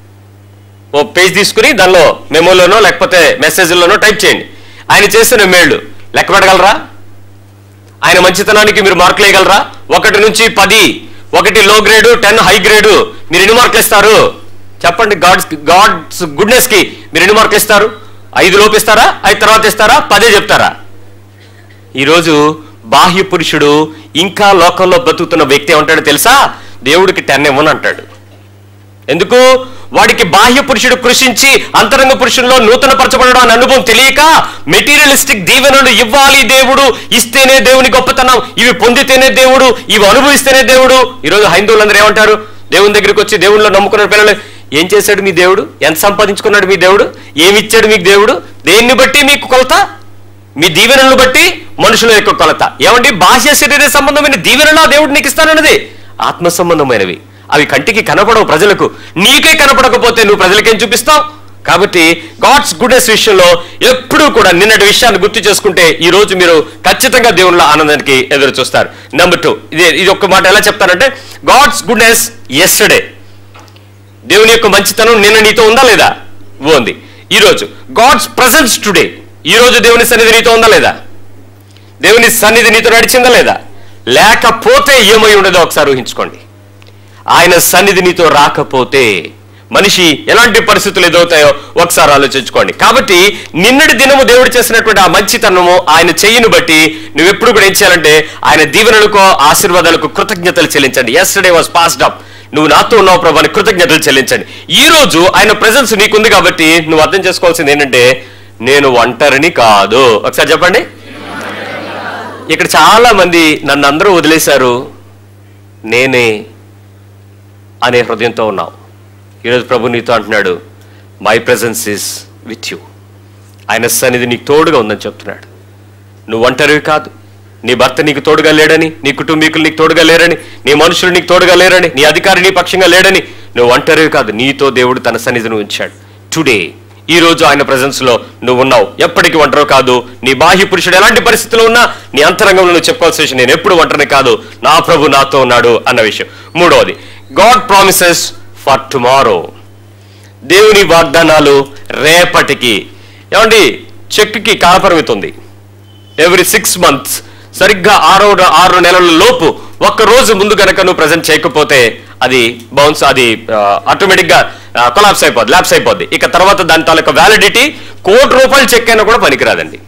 ఓ పేజ్ తీసుకుని దానిలో మెమోలోనో లేకపోతే మెసేజ్లోనో టైప్ చేయండి ఆయన చేసిన మేళ్ళు లెక్క పెట్టగలరా ఆయన మంచితనానికి మీరు మార్కులు వేయగలరా ఒకటి నుంచి పది ఒకటి లో గ్రేడు టెన్ హై గ్రేడు మీరు ఎన్ని మార్కులు ఇస్తారు చెప్పండి గాడ్స్ గాడ్స్ గుడ్నెస్ కి మీరు ఎన్ని మార్కులు ఇస్తారు ఐదు లోపు ఇస్తారా ఐదు తర్వాత ఇస్తారా పదే చెప్తారా ఈరోజు బాహ్య పురుషుడు ఇంకా లోకంలో బతుకుతున్న వ్యక్తి ఏమంటాడో తెలుసా దేవుడికి టెన్ ఇవ్వను అంటాడు ఎందుకు వాడికి బాహ్య పురుషుడు కృషించి అంతరంగ పురుషుల్లో నూతన పరచబడడం అనే అనుభవం తెలియక మెటీరియలిస్టిక్ దీవెనలు ఇవ్వాలి దేవుడు ఇస్తేనే దేవుని గొప్పతనం ఇవి పొందితేనే దేవుడు ఇవి అనుభవిస్తేనే దేవుడు ఈరోజు హైందువులందరూ ఏమంటారు దేవుని దగ్గరికి వచ్చి దేవుళ్ళు నమ్ముకున్న పిల్లలు ఏం చేశాడు మీ దేవుడు ఎంత సంపాదించుకున్నాడు మీ దేవుడు ఏమి ఇచ్చాడు మీకు దేవుడు దేన్ని బట్టి మీకు కొలత మీ దీవెనలను బట్టి మనుషుల యొక్క కొలత ఏమండి బాహ్య శరీర సంబంధమైన దీవెనలు ఆ దేవుడు నీకు ఇస్తానన్నది ఆత్మ సంబంధమైనవి అవి కంటికి కనపడవు ప్రజలకు నీకే కనపడకపోతే నువ్వు ప్రజలకేం చూపిస్తావు కాబట్టి గాడ్స్ గుడ్నెస్ విషయంలో ఎప్పుడూ కూడా నిన్నటి విషయాన్ని గుర్తు చేసుకుంటే ఈ రోజు మీరు ఖచ్చితంగా దేవుళ్ళ ఆనందానికి ఎదురు చూస్తారు నెంబర్ టూ ఇది ఇది ఒక్క మాట ఎలా చెప్తానంటే గాడ్స్ గుడ్నెస్ ఎస్టర్డే దేవుని యొక్క మంచితనం నిన్న నీతో ఉందా లేదా ఉంది ఈ రోజు గాడ్స్ ప్రజెన్స్ టుడే ఈ రోజు దేవుని సన్నిధి నీతో ఉందా లేదా దేవుని సన్నిధి నీతో నడిచిందా లేదా లేకపోతే ఏమై ఉండదో ఒకసారి ఊహించుకోండి ఆయన సన్నిధి నీతో రాకపోతే మనిషి ఎలాంటి పరిస్థితులు ఎదుగుతాయో ఒకసారి ఆలోచించుకోండి కాబట్టి నిన్నటి దినము దేవుడు చేసినటువంటి ఆ మంచితనము ఆయన చెయ్యిని బట్టి నువ్వు ఎప్పుడు కూడా ఏం చేయాలంటే ఆయన దీవెనలకు ఆశీర్వాదాలకు కృతజ్ఞతలు చెల్లించండి ఎస్టర్డే వాస్ పాస్డ్ అప్ నువ్వు నాతో ఉన్నావు ప్రభు అని కృతజ్ఞతలు చెల్లించండి ఈ రోజు ఆయన ప్రెసెన్స్ నీకుంది కాబట్టి నువ్వు అర్థం చేసుకోవాల్సింది ఏంటంటే నేను ఒంటరిని కాదు ఒకసారి చెప్పండి ఇక్కడ చాలా మంది నన్ను అందరూ వదిలేశారు నేనే అనే హృదయంతో ఉన్నావు ఈరోజు ప్రభు నీతో అంటున్నాడు my presence is with you ఆయన సన్నిధి నీకు తోడుగా ఉందని చెప్తున్నాడు నువ్వు ఒంటరివి కాదు నీ భర్త నీకు తోడుగా లేడని నీ కుటుంబీకులు నీకు తోడుగా లేరని నీ మనుషులు నీకు తోడుగా లేరని నీ అధికారి నీ పక్షంగా లేడని నువ్వు ఒంటరివి కాదు నీతో దేవుడు తన సన్నిధిని ఉంచాడు టుడే ఈ రోజు ఆయన presence లో నువ్వు ఉన్నావు ఎప్పటికీ ఒంటరి కాదు నీ బాహ్య పురుషుడు ఎలాంటి పరిస్థితిలో ఉన్నా నీ అంతరంగంలో నువ్వు చెప్పుకోవాల్సిన విషయం నేను ఎప్పుడు ఒంటరిని కాదు నా ప్రభు నాతో ఉన్నాడు అన్న విషయం మూడవది గాడ్ ప్రామిసెస్ ఫర్ టుమారో దేవుని వాగ్దానాలు రేపటికి ఏమండి చెక్కి కాలపరిమితి ఉంది ఎవ్రీ సిక్స్ మంత్స్ సరిగ్గా ఆరో ఆరు నెలల లోపు ఒక్క రోజు ముందు గనక నువ్వు ప్రజెంట్ చేయకపోతే అది బౌన్స్ అది ఆటోమేటిక్ గా కొలాప్స్ అయిపోద్ది ల్యాప్స్ అయిపోద్ది ఇక తర్వాత దాని తాలూకా వ్యాలిడిటీ కోటి రూపాయల చెక్ అయినా కూడా పనికిరాదండి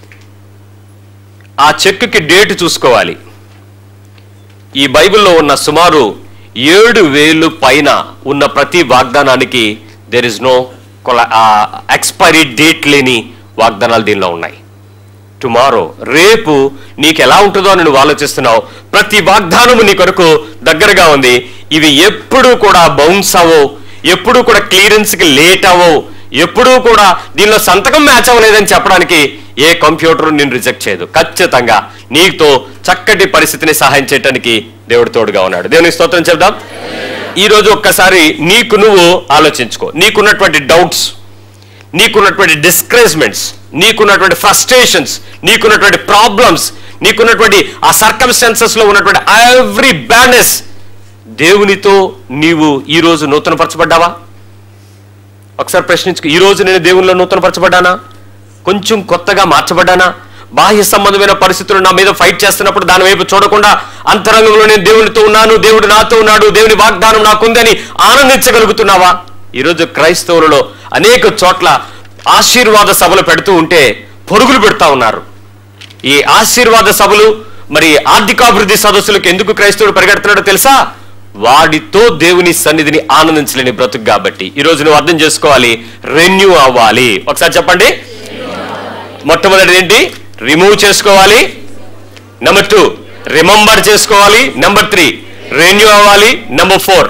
ఆ చెక్కి డేట్ చూసుకోవాలి ఈ బైబిల్లో ఉన్న సుమారు ఏడు వేలు పైన ఉన్న ప్రతి వాగ్దానానికి there is no expiry date లేని వాగ్దానాలు దీనిలో ఉన్నాయి టుమారో రేపు నీకు ఎలా ఉంటుందో అని నువ్వు ఆలోచిస్తున్నావు ప్రతి వాగ్దానము నీ కొరకు దగ్గరగా ఉంది ఇవి ఎప్పుడు కూడా బౌన్స్ అవ్వవు ఎప్పుడు కూడా క్లియరెన్స్కి లేట్ అవ్వవు ఎప్పుడూ కూడా దీనిలో సంతకం మ్యాచ్ అవ్వలేదని చెప్పడానికి ఏ కంప్యూటర్ నేను రిజెక్ట్ చేయదు ఖచ్చితంగా నీతో చక్కటి పరిస్థితిని సహాయం చేయడానికి దేవుడు తోడుగా ఉన్నాడు దేవుని స్తోత్రం చెప్దాం ఈ రోజు ఒక్కసారి నీకు నువ్వు ఆలోచించుకో నీకున్నటువంటి డౌట్స్ నీకున్నటువంటి డిస్కరేజ్మెంట్స్ నీకున్నటువంటి ఫ్రస్ట్రేషన్స్ నీకున్నటువంటి ప్రాబ్లమ్స్ నీకున్నటువంటి ఆ సర్కమ్స్టాన్సెస్ లో ఉన్నటువంటి ఎవ్రీ బ్యాడ్నెస్ దేవునితో నీవు ఈ రోజు నూతనపరచబడ్డావా ఒకసారి ప్రశ్నించుకో ఈ రోజు నేను దేవునిలో నూతనపరచబడ్డానా కొంచెం కొత్తగా మార్చబడ్డానా బాహ్య సంబంధమైన పరిస్థితులు నా మీద ఫైట్ చేస్తున్నప్పుడు దాని వైపు చూడకుండా అంతరంగంలో నేను దేవునితో ఉన్నాను దేవుడు నాతో ఉన్నాడు దేవుని వాగ్దానం నాకుందని ఆనందించగలుగుతున్నావా ఈరోజు క్రైస్తవులలో అనేక చోట్ల ఆశీర్వాద సభలు పెడుతూ ఉంటే పొరుగులు పెడతా ఉన్నారు ఈ ఆశీర్వాద సభలు మరి ఆర్థికాభివృద్ధి సదస్సులకు ఎందుకు క్రైస్తవుడు పరిగెడుతున్నాడో తెలుసా వాడితో దేవుని సన్నిధిని ఆనందించలేని బ్రతుకు కాబట్టి ఈ రోజు నువ్వు అర్థం చేసుకోవాలి రెన్యూ అవ్వాలి ఒకసారి చెప్పండి మొట్టమొదటిది ఏంటి రిమూవ్ చేసుకోవాలి నెంబర్ టూ రిమెంబర్ చేసుకోవాలి నెంబర్ త్రీ రెన్యూ అవ్వాలి నెంబర్ ఫోర్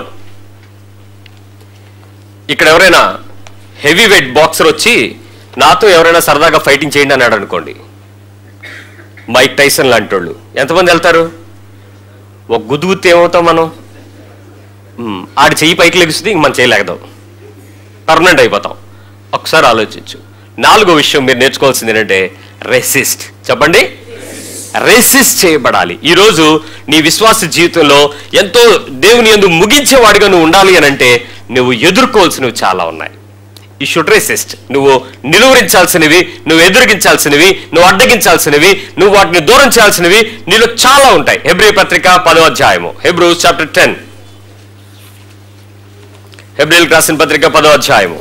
ఇక్కడ ఎవరైనా హెవీ వెయిట్ బాక్సర్ వచ్చి నాతో ఎవరైనా సరదాగా ఫైటింగ్ చేయండి అన్నాడు అనుకోండి మైక్ టైసన్ లాంటి వాళ్ళు ఎంతమంది వెళ్తారు ఒక గుద్దు గుత్తి ఏమవుతాం మనం మ్, ఆడి చెయ్యి పైకి లెగుస్తుంది ఇంక మనం చేయలేకదాం పర్మనెంట్ అయిపోతాం ఒకసారి ఆలోచించు నాలుగో విషయం మీరు నేర్చుకోవాల్సింది ఏంటంటే రెసిస్ట్ చెప్పండి రెసిస్ట్ చేయబడాలి ఈరోజు నీ విశ్వాస జీవితంలో ఎంతో దేవుని ఎందు ముగించేవాడిగా నువ్వు ఉండాలి అని అంటే నువ్వు ఎదుర్కోవాల్సినవి చాలా ఉన్నాయి ఈ షుడ్ రెసిస్ట్ నువ్వు నిలువరించాల్సినవి నువ్వు ఎదురిగించాల్సినవి నువ్వు అడ్డగించాల్సినవి నువ్వు వాటిని దూరం చేయాల్సినవి నీలో చాలా ఉంటాయి హెబ్రి పత్రిక పదో అధ్యాయము హెబ్రూ చాప్టర్ టెన్ హెబ్రిల్ రాసిన పత్రిక పదో అధ్యాయము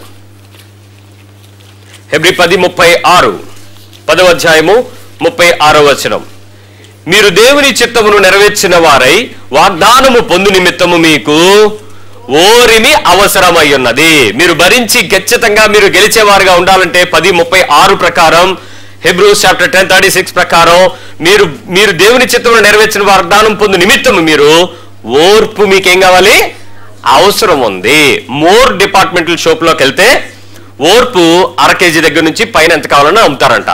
హెబ్రి పది ముప్పై ఆరు పదవ అధ్యాయము ముప్పై ఆరో వచనం మీరు దేవుని చిత్తమును నెరవేర్చిన వారై వాగ్దానము పొందు నిమిత్తము మీకు ఓరిమి అవసరమై ఉన్నది మీరు భరించి ఖచ్చితంగా మీరు గెలిచేవారుగా ఉండాలంటే పది ముప్పై ఆరు ప్రకారం Hebrews chapter ten thirty six ప్రకారం మీరు మీరు దేవుని చిత్తమును నెరవేర్చిన వాగ్దానం పొందు నిమిత్తము మీరు ఓర్పు మీకేం కావాలి అవసరం ఉంది మోర్ డిపార్ట్మెంటల్ షాప్లోకి వెళ్తే ఓర్పు అర కేజీ దగ్గర నుంచి పైన ఎంత కావాలన్నా అమ్ముతారంట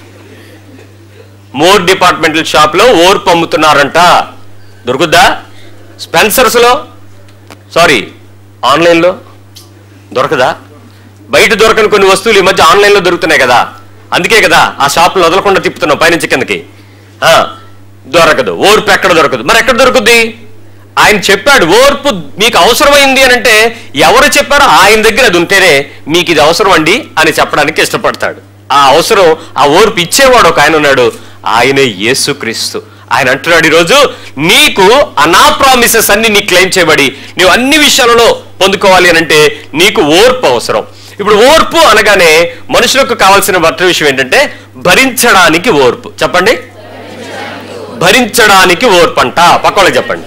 మోర్ డిపార్ట్మెంటల్ షాప్ లో ఓర్పు అమ్ముతున్నారంట దొరుకుద్దా స్పెన్సర్స్ లో సారీ ఆన్లైన్లో దొరకదా బయట దొరకని కొన్ని వస్తువులు ఈ మధ్య ఆన్లైన్లో దొరుకుతున్నాయి కదా అందుకే కదా ఆ షాపులు వదలకుండా తిప్పుతున్నాం పైనుంచి కిందకి ఆ, దొరకదు ఓర్పు ఎక్కడ దొరకదు మరి ఎక్కడ దొరుకుద్ది ఆయన చెప్పాడు ఓర్పు మీకు అవసరమైంది అని అంటే ఎవరు చెప్పారో ఆయన దగ్గర అది ఉంటేనే మీకు ఇది అవసరం అండి అని చెప్పడానికి ఇష్టపడతాడు ఆ అవసరం ఆ ఓర్పు ఇచ్చేవాడు ఒక ఆయన ఉన్నాడు ఆయనే యేసుక్రీస్తు ఆయన అంటున్నాడు ఈరోజు నీకు అనా ప్రామిసెస్ అన్ని నీ క్లెయిమ్ చేయబడి నీవు అన్ని విషయాలలో పొందుకోవాలి అని అంటే నీకు ఓర్పు అవసరం ఇప్పుడు ఓర్పు అనగానే మనుషులకు కావాల్సిన మొదటి విషయం ఏంటంటే భరించడానికి ఓర్పు చెప్పండి భరించడానికి ఓర్పు అంట పక్కవాళ్ళకి చెప్పండి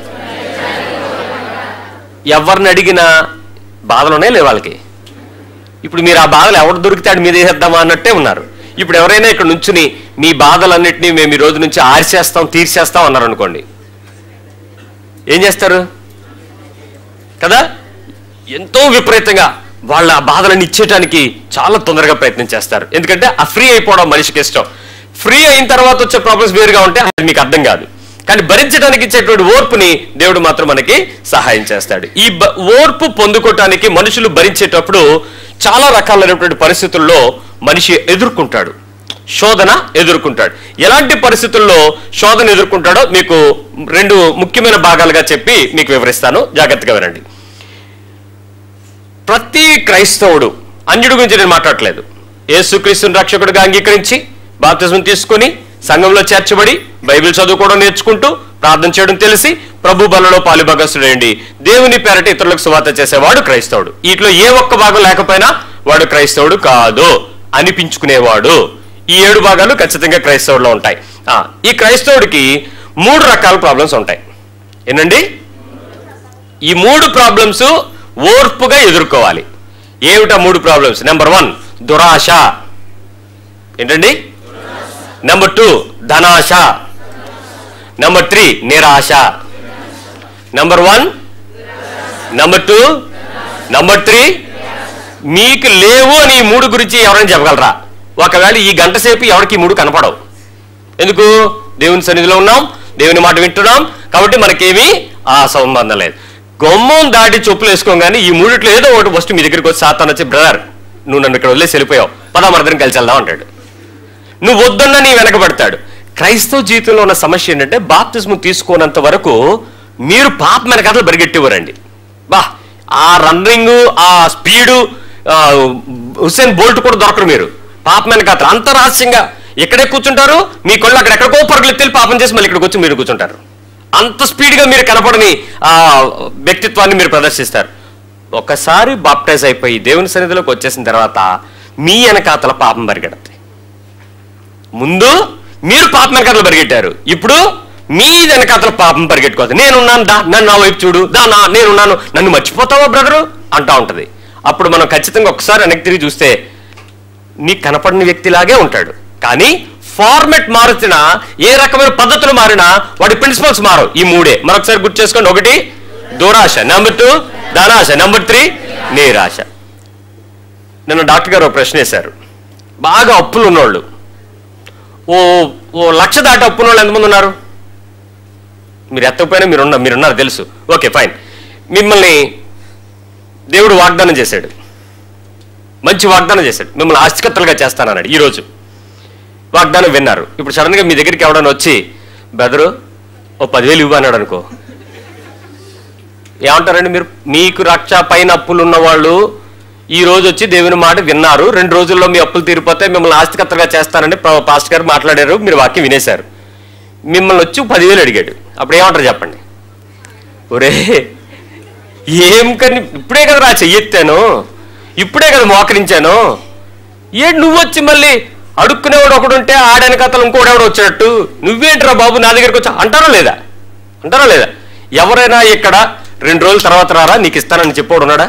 ఎవరిని అడిగినా బాధలోనే లేవు వాళ్ళకి ఇప్పుడు మీరు ఆ బాధలు ఎవరు దొరికితే ఆడి మీద వేసేద్దామా అన్నట్టే ఉన్నారు ఇప్పుడు ఎవరైనా ఇక్కడ నుంచుని మీ బాధలన్నింటినీ మేము ఈ రోజు నుంచి ఆరిచేస్తాం తీర్చేస్తాం అన్నారు అనుకోండి ఏం చేస్తారు కదా ఎంతో విపరీతంగా వాళ్ళ ఆ బాధలను ఇచ్చేయటానికి చాలా తొందరగా ప్రయత్నం చేస్తారు ఎందుకంటే ఆ ఫ్రీ అయిపోవడం మనిషికి ఇష్టం ఫ్రీ అయిన తర్వాత వచ్చే ప్రాబ్లమ్స్ వేరుగా ఉంటే అది మీకు అర్థం కాదు కానీ భరించడానికి ఇచ్చేటువంటి ఓర్పుని దేవుడు మాత్రం మనకి సహాయం చేస్తాడు ఈ బ- ఓర్పు పొందుకోవటానికి మనుషులు భరించేటప్పుడు చాలా రకాలైనటువంటి పరిస్థితుల్లో మనిషి ఎదుర్కొంటాడు శోధన ఎదుర్కొంటాడు ఎలాంటి పరిస్థితుల్లో శోధన ఎదుర్కొంటాడో మీకు రెండు ముఖ్యమైన భాగాలుగా చెప్పి మీకు వివరిస్తాను జాగ్రత్తగా వినండి ప్రతి క్రైస్తవుడు అన్యుడి గురించి నేను మాట్లాడట్లేదు యేసుక్రీస్తుని రక్షకుడిగా అంగీకరించి బాప్తిజం తీసుకొని సంఘంలో చేర్చబడి బైబిల్ చదువుకోవడం నేర్చుకుంటూ ప్రార్థన చేయడం తెలిసి ప్రభు బలలో పాలుభగస్తుడండి దేవుని పేరట ఇతరులకు సువార్త చేసేవాడు క్రైస్తవుడు వీటిలో ఏ ఒక్క భాగం లేకపోయినా వాడు క్రైస్తవుడు కాదు అనిపించుకునేవాడు ఈ ఏడు భాగాలు ఖచ్చితంగా క్రైస్తవుల్లో ఉంటాయి ఆ, ఈ క్రైస్తవుడికి మూడు రకాల ప్రాబ్లమ్స్ ఉంటాయి ఏంటండి ఈ మూడు ప్రాబ్లమ్స్ ఓర్పుగా ఎదుర్కోవాలి ఏమిటా మూడు ప్రాబ్లమ్స్ నెంబర్ వన్ దురాశ ఏంటండి నెంబర్ టూ ధనాశ నెంబర్ త్రీ నిరాశ number one number two number three మీకు లేవు అని ఈ మూడు గురించి ఎవరైనా చెప్పగలరా ఒకవేళ ఈ గంట సేపు ఎవరికి ఈ మూడు కనపడవు ఎందుకు దేవుని సన్నిధిలో ఉన్నాం దేవుని మాట వింటున్నాం కాబట్టి మనకేమీ ఆ సంబంధం లేదు గొమ్మం దాటి చెప్పులు వేసుకోగానే ఈ మూడిట్లో ఏదో ఒకటి ఫస్ట్ మీ దగ్గరికి వచ్చి సాతాన్ వచ్చి బ్రదర్ నువ్వు నన్ను ఇక్కడ వదిలేసి వెళ్ళిపోయావు పదా మనందరం కలిసి వెళ్దాం అంటాడు నువ్వు వద్దన్నా నీ వెనకబడతాడు క్రైస్తవ జీవితంలో ఉన్న సమస్య ఏంటంటే బాప్తిజం తీసుకోనంత వరకు మీరు పాప వెనకాతలు పరిగెట్టేవారండి బా ఆ రన్నింగ్ ఆ స్పీడు ఆ, హుస్సేన్ బోల్ట్ కూడా దొరకరు మీరు పాప వెనకాతలు అంత రహస్యంగా ఇక్కడే కూర్చుంటారు మీ కళ్ళు అక్కడ ఎక్కడికో పరుగులు ఎత్తి పాపం చేసి మళ్ళీ ఇక్కడికి వచ్చి మీరు కూర్చుంటారు అంత స్పీడ్గా మీరు కనపడని ఆ వ్యక్తిత్వాన్ని మీరు ప్రదర్శిస్తారు ఒకసారి బాప్టైజ్ అయిపోయి దేవుని సన్నిధిలోకి వచ్చేసిన తర్వాత మీ వెనకాతల పాపం పరిగెడతాయి ముందు మీరు పాపం వెనకాతలు పరిగెట్టారు ఇప్పుడు మీ వెనకాతల పాపం పరిగెట్టుకోవద్దు నేనున్నాను దా నన్ను నా వైపు చూడు దా నా నేనున్నాను నన్ను మర్చిపోతావా బ్రదరు అంటా ఉంటది అప్పుడు మనం ఖచ్చితంగా ఒకసారి వెనక్కి తిరిగి చూస్తే నీకు కనపడిన వ్యక్తిలాగే ఉంటాడు కానీ ఫార్మెట్ మారుతున్నా ఏ రకమైన పద్ధతులు మారినా వాడి ప్రిన్సిపల్స్ మారవు ఈ మూడే మరొకసారి గుర్తు చేసుకోండి ఒకటి దురాశ నెంబర్ టూ ధనాశ నెంబర్ త్రీ నీరాశ నిన్న డాక్టర్ గారు ఒక ప్రశ్న వేశారు బాగా అప్పులు ఉన్నోళ్ళు ఓ ఓ లక్ష దాటి అప్పున్న వాళ్ళు ఎంతమంది ఉన్నారు మీరు ఎత్తకపోయినా మీరున్న మీరున్నారు తెలుసు ఓకే ఫైన్ మిమ్మల్ని దేవుడు వాగ్దానం చేశాడు మంచి వాగ్దానం చేశాడు మిమ్మల్ని ఆస్తికత్తలుగా చేస్తానన్నాడు ఈరోజు వాగ్దానం విన్నారు ఇప్పుడు సడన్గా మీ దగ్గరికి ఎవడన్నా వచ్చి బెదరు ఓ పదివేలు ఇవ్వు అన్నాడు అనుకో ఏమంటారండి మీరు మీకు రక్ష పైన అప్పులు ఉన్న వాళ్ళు ఈ రోజు వచ్చి దేవుని మాట విన్నారు రెండు రోజుల్లో మీ అప్పులు తీరిపోతే మిమ్మల్ని ఆస్తికత్తలుగా చేస్తానని పా- పాస్టర్ గారు మాట్లాడారు మీరు వాక్యం వినేశారు మిమ్మల్ని వచ్చి పదివేలు అడిగాడు అప్పుడు ఏమంటారు చెప్పండి ఒరే ఏం కని ఇప్పుడే కదా రా చెయ్యెత్తాను ఇప్పుడే కదా మోకరించాను ఏ నువ్వు వచ్చి మళ్ళీ అడుక్కునేవాడు ఒకడు ఉంటే ఆడని కథలు ఇంకోడెవడు వచ్చేటట్టు నువ్వేంట్రా బాబు నా దగ్గరికి వచ్చా అంటారా లేదా అంటారా లేదా ఎవరైనా ఇక్కడ రెండు రోజుల తర్వాత రారా నీకు ఇస్తానని చెప్పాడు ఉన్నాడా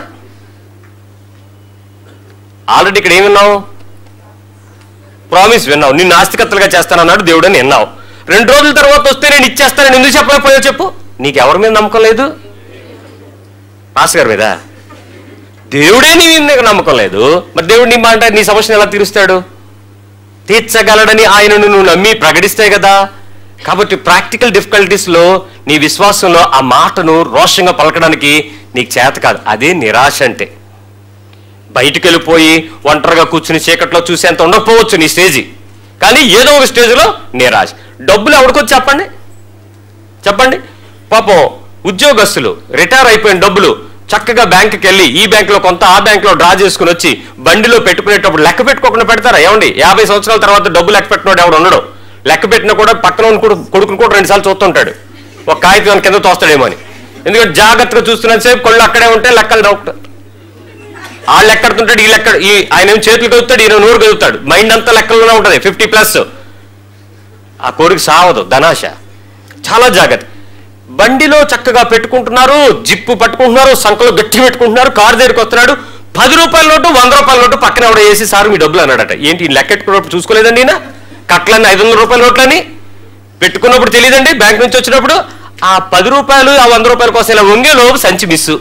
ఆల్రెడీ ఇక్కడ ఏమి విన్నావు ప్రామిస్ విన్నావు నిన్ను ఆస్తికత్తలుగా చేస్తానన్నాడు దేవుడు అని విన్నావు రెండు రోజుల తర్వాత వస్తే నేను ఇచ్చేస్తానని ఎందుకు చెప్పలేకపోయావు చెప్పు నీకు ఎవరి మీద నమ్మకం లేదు పాస్ గారి మీద దేవుడే నీ మీద నమ్మకం లేదు మరి దేవుడు నీ మాట నీ సమస్యను ఎలా తీరుస్తాడు తీర్చగలడని ఆయనను నువ్వు నమ్మి ప్రకటిస్తే కదా కాబట్టి ప్రాక్టికల్ డిఫికల్టీస్లో నీ విశ్వాసంలో ఆ మాటను రోషంగా పలకడానికి నీకు చేత కాదు అదే నిరాశ అంటే బయటికి వెళ్ళిపోయి ఒంటరిగా కూర్చుని చీకట్లో చూసేంత ఉండకపోవచ్చు నీ స్టేజి కానీ ఏదో ఒక స్టేజ్లో నిరాశ డబ్బులు ఎవరికొచ్చి చెప్పండి చెప్పండి పాపం ఉద్యోగస్తులు రిటైర్ అయిపోయిన డబ్బులు చక్కగా బ్యాంకుకి వెళ్ళి ఈ బ్యాంకులో కొంత ఆ బ్యాంకులో డ్రా చేసుకుని వచ్చి బండిలో పెట్టుకునేటప్పుడు లెక్క పెట్టుకోకుండా పెడతారా ఏమండి యాభై సంవత్సరాల తర్వాత డబ్బు లెక్క పెట్టినోడు ఎవడు ఉండడు లెక్క పెట్టినా కూడా పక్కన ఉన్న కొడుకు కొడుకుని కూడా రెండుసార్లు చూస్తుంటాడు ఒక కాగితం కింద తోస్తాడేమో అని ఎందుకంటే జాగ్రత్తగా చూస్తున్నంత సేపు కళ్ళు అక్కడే ఉంటే లెక్కలు డౌట్ ఆ లెక్కడుతుంటాడు ఈ లెక్క ఈ ఆయన ఏమో చేతులు కదుగుతాడు ఈయన నూరు కదుగుతాడు మైండ్ అంతా లెక్కలోనే ఉంటుంది ఫిఫ్టీ ప్లస్ ఆ కోరిక సావదు ధనాశ చాలా జాగ్రత్త బండిలో చక్కగా పెట్టుకుంటున్నారు జిప్పు పట్టుకుంటున్నారు సంకలో గట్టి పెట్టుకుంటున్నారు కారు దగ్గరికి వస్తున్నాడు పది రూపాయల నోటు వంద రూపాయల నోటు పక్కన ఎవడో వేసి సార్ మీ డబ్బులు అన్నాడట ఏంటి ఈ లెక్క పెట్టుకున్నప్పుడు చూసుకోలేదండి ఈయన కట్లన్నీ ఐదు వందల రూపాయల నోట్లని పెట్టుకున్నప్పుడు తెలియదండి బ్యాంక్ నుంచి వచ్చినప్పుడు ఆ పది రూపాయలు ఆ వంద రూపాయల కోసం ఇలా వంగే లోపు సంచి మిస్సు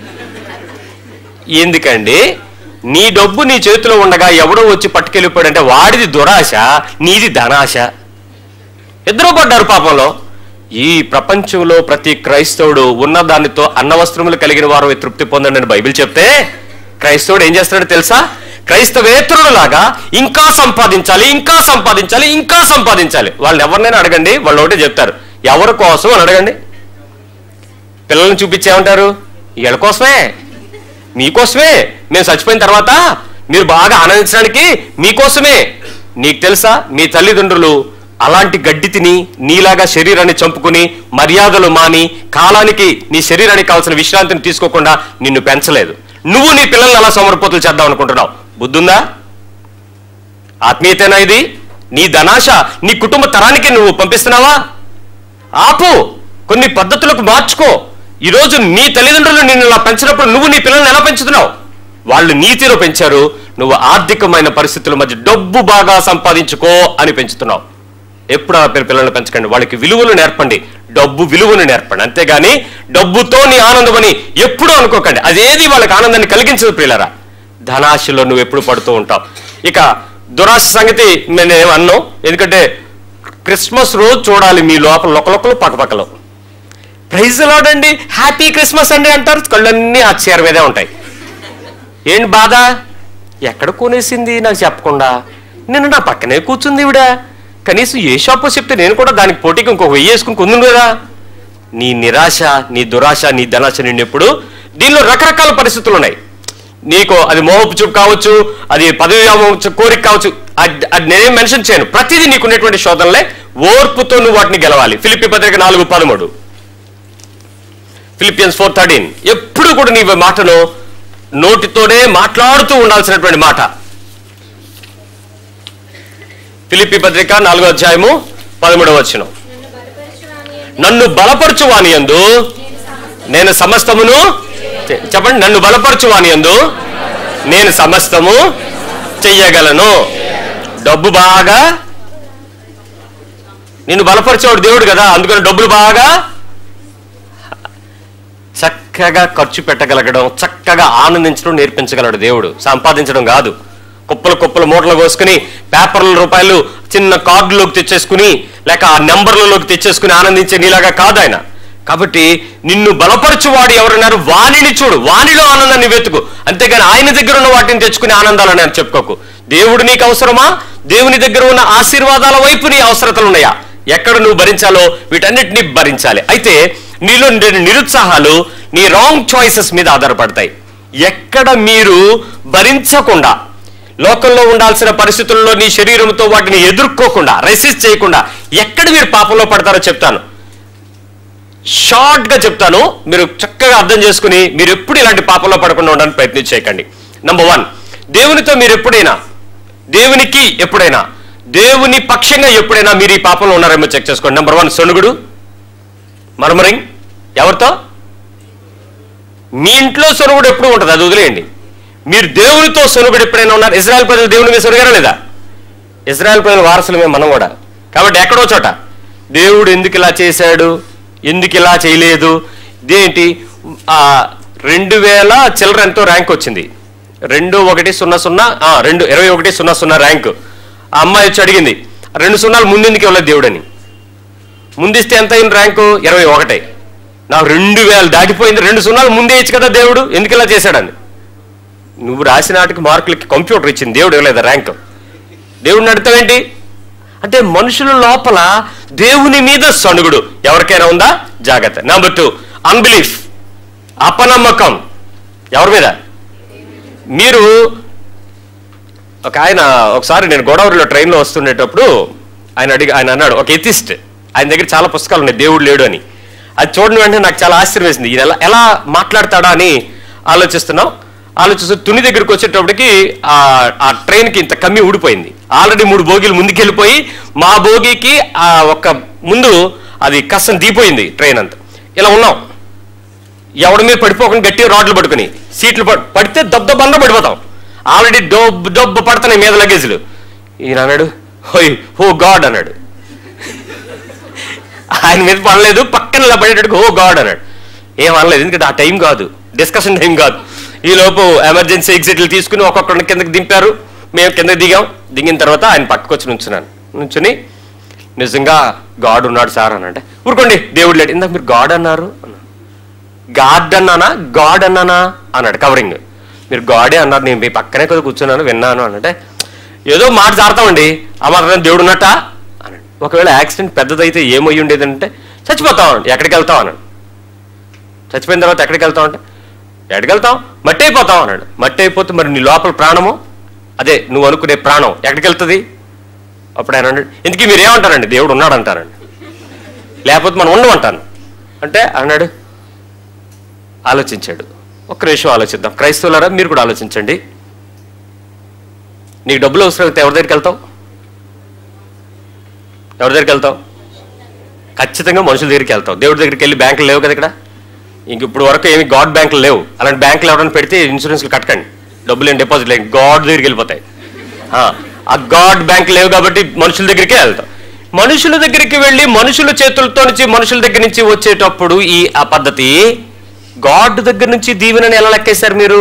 ఎందుకండి నీ డబ్బు నీ చేతిలో ఉండగా ఎవడో వచ్చి పట్టుకెళ్ళిపోయాడంటే వాడిది దురాశ నీది ధనాశ ఇద్దరు పడ్డారు పాపంలో ఈ ప్రపంచంలో ప్రతి క్రైస్తవుడు ఉన్న దానితో అన్నవస్త్రములు కలిగిన వారు తృప్తి పొందండి అని బైబిల్ చెప్తే క్రైస్తవుడు ఏం చేస్తాడో తెలుసా క్రైస్తవేతరుడు లాగా ఇంకా సంపాదించాలి ఇంకా సంపాదించాలి ఇంకా సంపాదించాలి వాళ్ళని ఎవరినైనా అడగండి వాళ్ళు ఒకటే చెప్తారు ఎవరి కోసం అని అడగండి పిల్లల్ని చూపించేమంటారు వీళ్ళ కోసమే మీకోసమే మేము చచ్చిపోయిన తర్వాత మీరు బాగా ఆనందించడానికి మీకోసమే నీకు తెలుసా మీ తల్లిదండ్రులు అలాంటి గడ్డి తిని నీలాగా శరీరాన్ని చంపుకుని మర్యాదలు మాని కాలానికి నీ శరీరానికి కావాల్సిన విశ్రాంతిని తీసుకోకుండా నిన్ను పెంచలేదు నువ్వు నీ పిల్లల్ని అలా సమర్పోతులు చేద్దాం అనుకుంటున్నావు బుద్ధుందా ఆత్మీయతేనా ఇది నీ ధనాశ నీ కుటుంబ తరానికి నువ్వు పంపిస్తున్నావా ఆపు కొన్ని పద్ధతులకు మార్చుకో ఈరోజు నీ తల్లిదండ్రులు నిన్ను ఇలా పెంచినప్పుడు నువ్వు నీ పిల్లల్ని ఎలా పెంచుతున్నావు వాళ్ళు నీతిలో పెంచారు నువ్వు ఆర్థికమైన పరిస్థితుల మధ్య డబ్బు బాగా సంపాదించుకో అని పెంచుతున్నావు ఎప్పుడు ఆ పిల్ల- పిల్లల్ని పెంచకండి వాళ్ళకి విలువలు నేర్పండి డబ్బు విలువను నేర్పండి అంతేగాని డబ్బుతో నీ ఆనందం అని ఎప్పుడూ అనుకోకండి అదేది వాళ్ళకి ఆనందాన్ని కలిగించదు ప్రియులరా ధనాశలో నువ్వు ఎప్పుడు పడుతూ ఉంటావు ఇక దురాశ సంగతి నేను అన్నాం ఎందుకంటే క్రిస్మస్ రోజు చూడాలి మీ లోపల లొకలొకలు పక్కపక్కలు ప్రైజ్ లాడండి హ్యాపీ క్రిస్మస్ అండి అంటారు కళ్ళన్నీ ఆ చీర మీదే ఉంటాయి ఏంటి బాధ ఎక్కడ కొనేసింది నాకు చెప్పకుండా నేను నా పక్కనే కూర్చుంది ఇవిడ కనీసం ఏ షాపో చెప్తే నేను కూడా దానికి పోటీకి ఇంకొక వెయ్యి వేసుకుని కొందును కదా నీ నిరాశ నీ దురాశ నీ ధనాశ నిన్నెప్పుడు దీనిలో రకరకాల పరిస్థితులు ఉన్నాయి నీకు అది మోహపు చూపు కావచ్చు అది పదవి అవ్వచ్చు, కోరిక కావచ్చు అది అది నేనేం మెన్షన్ చేయను ప్రతిదీ నీకున్నటువంటి శోధనలే ఓర్పుతో నువ్వు వాటిని గెలవాలి ఫిలిపి పత్రిక నాలుగు పదమూడు ఫిలిపియన్స్ ఫోర్ థర్టీన్ ఎప్పుడు కూడా నీ మాటను నోటితోనే మాట్లాడుతూ ఉండాల్సినటువంటి మాట ఫిలిపి పత్రిక నాలుగో అధ్యాయము పదమూడవ వచ్చిన నన్ను బలపరచు వాని యందు నేను సమస్తమును చె- చెప్పండి నన్ను బలపరచు వాని యందు నేను సమస్తము చెయ్యగలను డబ్బు బాగా నిన్ను బలపరిచేవాడు దేవుడు కదా అందుకని డబ్బులు బాగా చక్కగా ఖర్చు పెట్టగలగడం చక్కగా ఆనందించడం నేర్పించగలడు దేవుడు సంపాదించడం కాదు కుప్పలు కుప్పలు మూటలు కోసుకుని పేపర్ల రూపాయలు చిన్న కార్డులోకి తెచ్చేసుకుని లేక ఆ నెంబర్లలోకి తెచ్చేసుకుని ఆనందించే నీలాగా కాదు ఆయన కాబట్టి నిన్ను బలపరచువాడు ఎవరున్నారు వాణిని చూడు వాణిలో ఆనందాన్ని వెతుకు అంతేగాని ఆయన దగ్గర ఉన్న వాటిని తెచ్చుకుని ఆనందాలని అని చెప్పుకోకు దేవుడు నీకు అవసరమా దేవుని దగ్గర ఉన్న ఆశీర్వాదాల వైపు నీ అవసరతలు ఉన్నాయా ఎక్కడ నువ్వు భరించాలో వీటన్నిటిని భరించాలి అయితే నీలో ఉండే నిరుత్సాహాలు నీ రాంగ్ చాయిసెస్ మీద ఆధారపడతాయి ఎక్కడ మీరు భరించకుండా లోకంలో ఉండాల్సిన పరిస్థితుల్లో నీ శరీరంతో వాటిని ఎదుర్కోకుండా రెసిస్ట్ చేయకుండా ఎక్కడ మీరు పాపంలో పడతారో చెప్తాను షార్ట్ గా చెప్తాను మీరు చక్కగా అర్థం చేసుకుని మీరు ఎప్పుడు ఇలాంటి పాపంలో పడకుండా ఉండడానికి ప్రయత్నం చేయకండి నంబర్ వన్ దేవునితో మీరు ఎప్పుడైనా దేవునికి ఎప్పుడైనా దేవుని పక్షంగా ఎప్పుడైనా మీరు ఈ పాపంలో ఉన్నారేమో చెక్ చేసుకోండి నెంబర్ వన్ సొనుగుడు మర్మరింగ్ ఎవరితో మీ ఇంట్లో సొనుగుడు ఎప్పుడు ఉంటుంది అది వదిలేయండి మీరు దేవునితో సొనుగుడు ఎప్పుడైనా ఉన్నారు ఇజ్రాయెల్ ప్రజలు దేవుని మీద సొనుగారా లేదా ఇజ్రాయెల్ ప్రజల వారసులమే మనం కూడా కాబట్టి ఎక్కడో చోట దేవుడు ఎందుకు ఇలా చేశాడు ఎందుకు ఇలా చేయలేదు ఇదేంటి ఆ, రెండు వేల చిల్లర ఎంతో ర్యాంక్ వచ్చింది రెండు ఒకటి సున్నా సున్నా ఆ, రెండు ఇరవై ఒకటి సున్నా సున్నా ర్యాంకు ఆ అమ్మాయి వచ్చి అడిగింది రెండు సున్నాలు ముందెందుకు ఇవ్వలేదు దేవుడని ముందిస్తే ఎంత అయింది ర్యాంకు ఇరవై ఒకటి నాకు రెండు వేలు దాటిపోయింది రెండు సున్నాలు ముందే ఇచ్చు కదా దేవుడు ఎందుకు ఇలా చేశాడని నువ్వు రాసిన నాటికి మార్కులకి కంప్యూటర్ ఇచ్చింది దేవుడు ఇవ్వలేదా ర్యాంక్ దేవుడిని అడుగుతావేంటి అంటే మనుషుల లోపల దేవుని మీద సణుగుడు ఎవరికైనా ఉందా జాగ్రత్త నెంబర్ టూ అన్బిలీఫ్ అపనమ్మకం ఎవరి మీద మీరు ఒక ఆయన ఒకసారి నేను గోదావరిలో ట్రైన్లో వస్తుండేటప్పుడు ఆయన అడిగి ఆయన అన్నాడు ఒక ఎథిస్ట్ ఆయన దగ్గర చాలా పుస్తకాలు ఉన్నాయి దేవుడు లేడు అని అది చూడడం వెంటనే నాకు చాలా ఆశ్చర్యం వేసింది ఈయన ఎలా ఎలా మాట్లాడతాడా అని ఆలోచిస్తున్నాం ఆలోచిస్తూ తుని దగ్గరికి వచ్చేటప్పటికి ఆ ఆ ట్రైన్కి ఇంత కమ్మి ఊడిపోయింది ఆల్రెడీ మూడు బోగీలు ముందుకెళ్ళిపోయి మా బోగీకి ఆ ఒక్క ముందు అది కష్టం దీపోయింది ట్రైన్ అంతా ఇలా ఉన్నాం ఎవడి మీద పడిపోకుండా గట్టిగా రాడ్లు పట్టుకుని సీట్లు పడ్- పడితే దబ్బ బంద పడిపోతాం ఆల్రెడీ డబ్బు డబ్బు పడుతున్నాయి మీద లగేజ్లు ఈయన అన్నాడు హోయ్ హో గాడ్ అన్నాడు ఆయన మీద పడలేదు పక్కన ఇలా పడేటట్టు ఓ గాడ్ అన్నాడు ఏం అనలేదు ఎందుకంటే ఆ టైం కాదు డిస్కషన్ టైం కాదు ఈ లోపు ఎమర్జెన్సీ ఎగ్జిట్లు తీసుకుని ఒక్కొక్కరిని కిందకి దింపారు మేము కిందకి దిగాం దిగిన తర్వాత ఆయన పక్కకు వచ్చి నుంచున్నాను నుంచుని నిజంగా గాడ్ ఉన్నాడు సార్ అని అంటే ఊరుకోండి దేవుడు లేడు ఇందాక మీరు గాడ్ అన్నారు అన్నాను. గాడ్ అన్నానా గాడ్ అన్నానా అన్నాడు కవరింగ్ మీరు గాడే అన్నారు నేను మీ పక్కనే కదా కూర్చున్నాను విన్నాను అనంటే ఏదో మాట జారుతామండి ఆ మాత్రం దేవుడు ఉన్నట్టా అన్నాడు ఒకవేళ యాక్సిడెంట్ పెద్దదైతే ఏమై ఉండేదంటే చచ్చిపోతాం అండి ఎక్కడికి వెళ్తాం అన్నాడు చచ్చిపోయిన తర్వాత ఎక్కడికి వెళ్తాం అంటే ఎక్కడికి వెళ్తాం మట్టి అయిపోతాం అన్నాడు మట్టి అయిపోతే మరి నీ లోపల ప్రాణము అదే నువ్వు అనుకునే ప్రాణం ఎక్కడికి వెళ్తుంది అప్పుడు ఆయన అన్నాడు ఇందుకీ మీరు ఏమంటారండి దేవుడు ఉన్నాడు అంటారండి లేకపోతే మనం ఉండమంటాను అంటే అన్నాడు ఆలోచించాడు ఒక్క నిమిషం ఆలోచిద్దాం క్రైస్తవులారా మీరు కూడా ఆలోచించండి నీకు డబ్బులు అవసరం అయితే ఎవరి దగ్గరికి వెళ్తావు ఎవరి దగ్గరికి వెళ్తావు ఖచ్చితంగా మనుషుల దగ్గరికి వెళ్తావు దేవుడి దగ్గరికి వెళ్ళి బ్యాంకులు లేవు కదా ఇక్కడ ఇంక ఇప్పుడు వరకు ఏమి గాడ్ బ్యాంకులు లేవు అలాంటి బ్యాంకులు ఎవరైనా పెడితే ఇన్సూరెన్స్లు కట్టకండి డబ్బులు ఏం డిపాజిట్ లేదు గాడ్ దగ్గరికి వెళ్ళిపోతాయి ఆ, ఆ గాడ్ బ్యాంక్ లేవు కాబట్టి మనుషుల దగ్గరికే వెళ్తాం మనుషుల దగ్గరికి వెళ్ళి మనుషుల చేతులతో నుంచి మనుషుల దగ్గర నుంచి వచ్చేటప్పుడు ఈ ఆ పద్ధతి గాడ్ దగ్గర నుంచి దీవెనని ఎలా లెక్కేశారు మీరు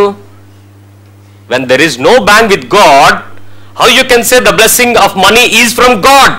when there is no bank with God how you can say the blessing of money is from God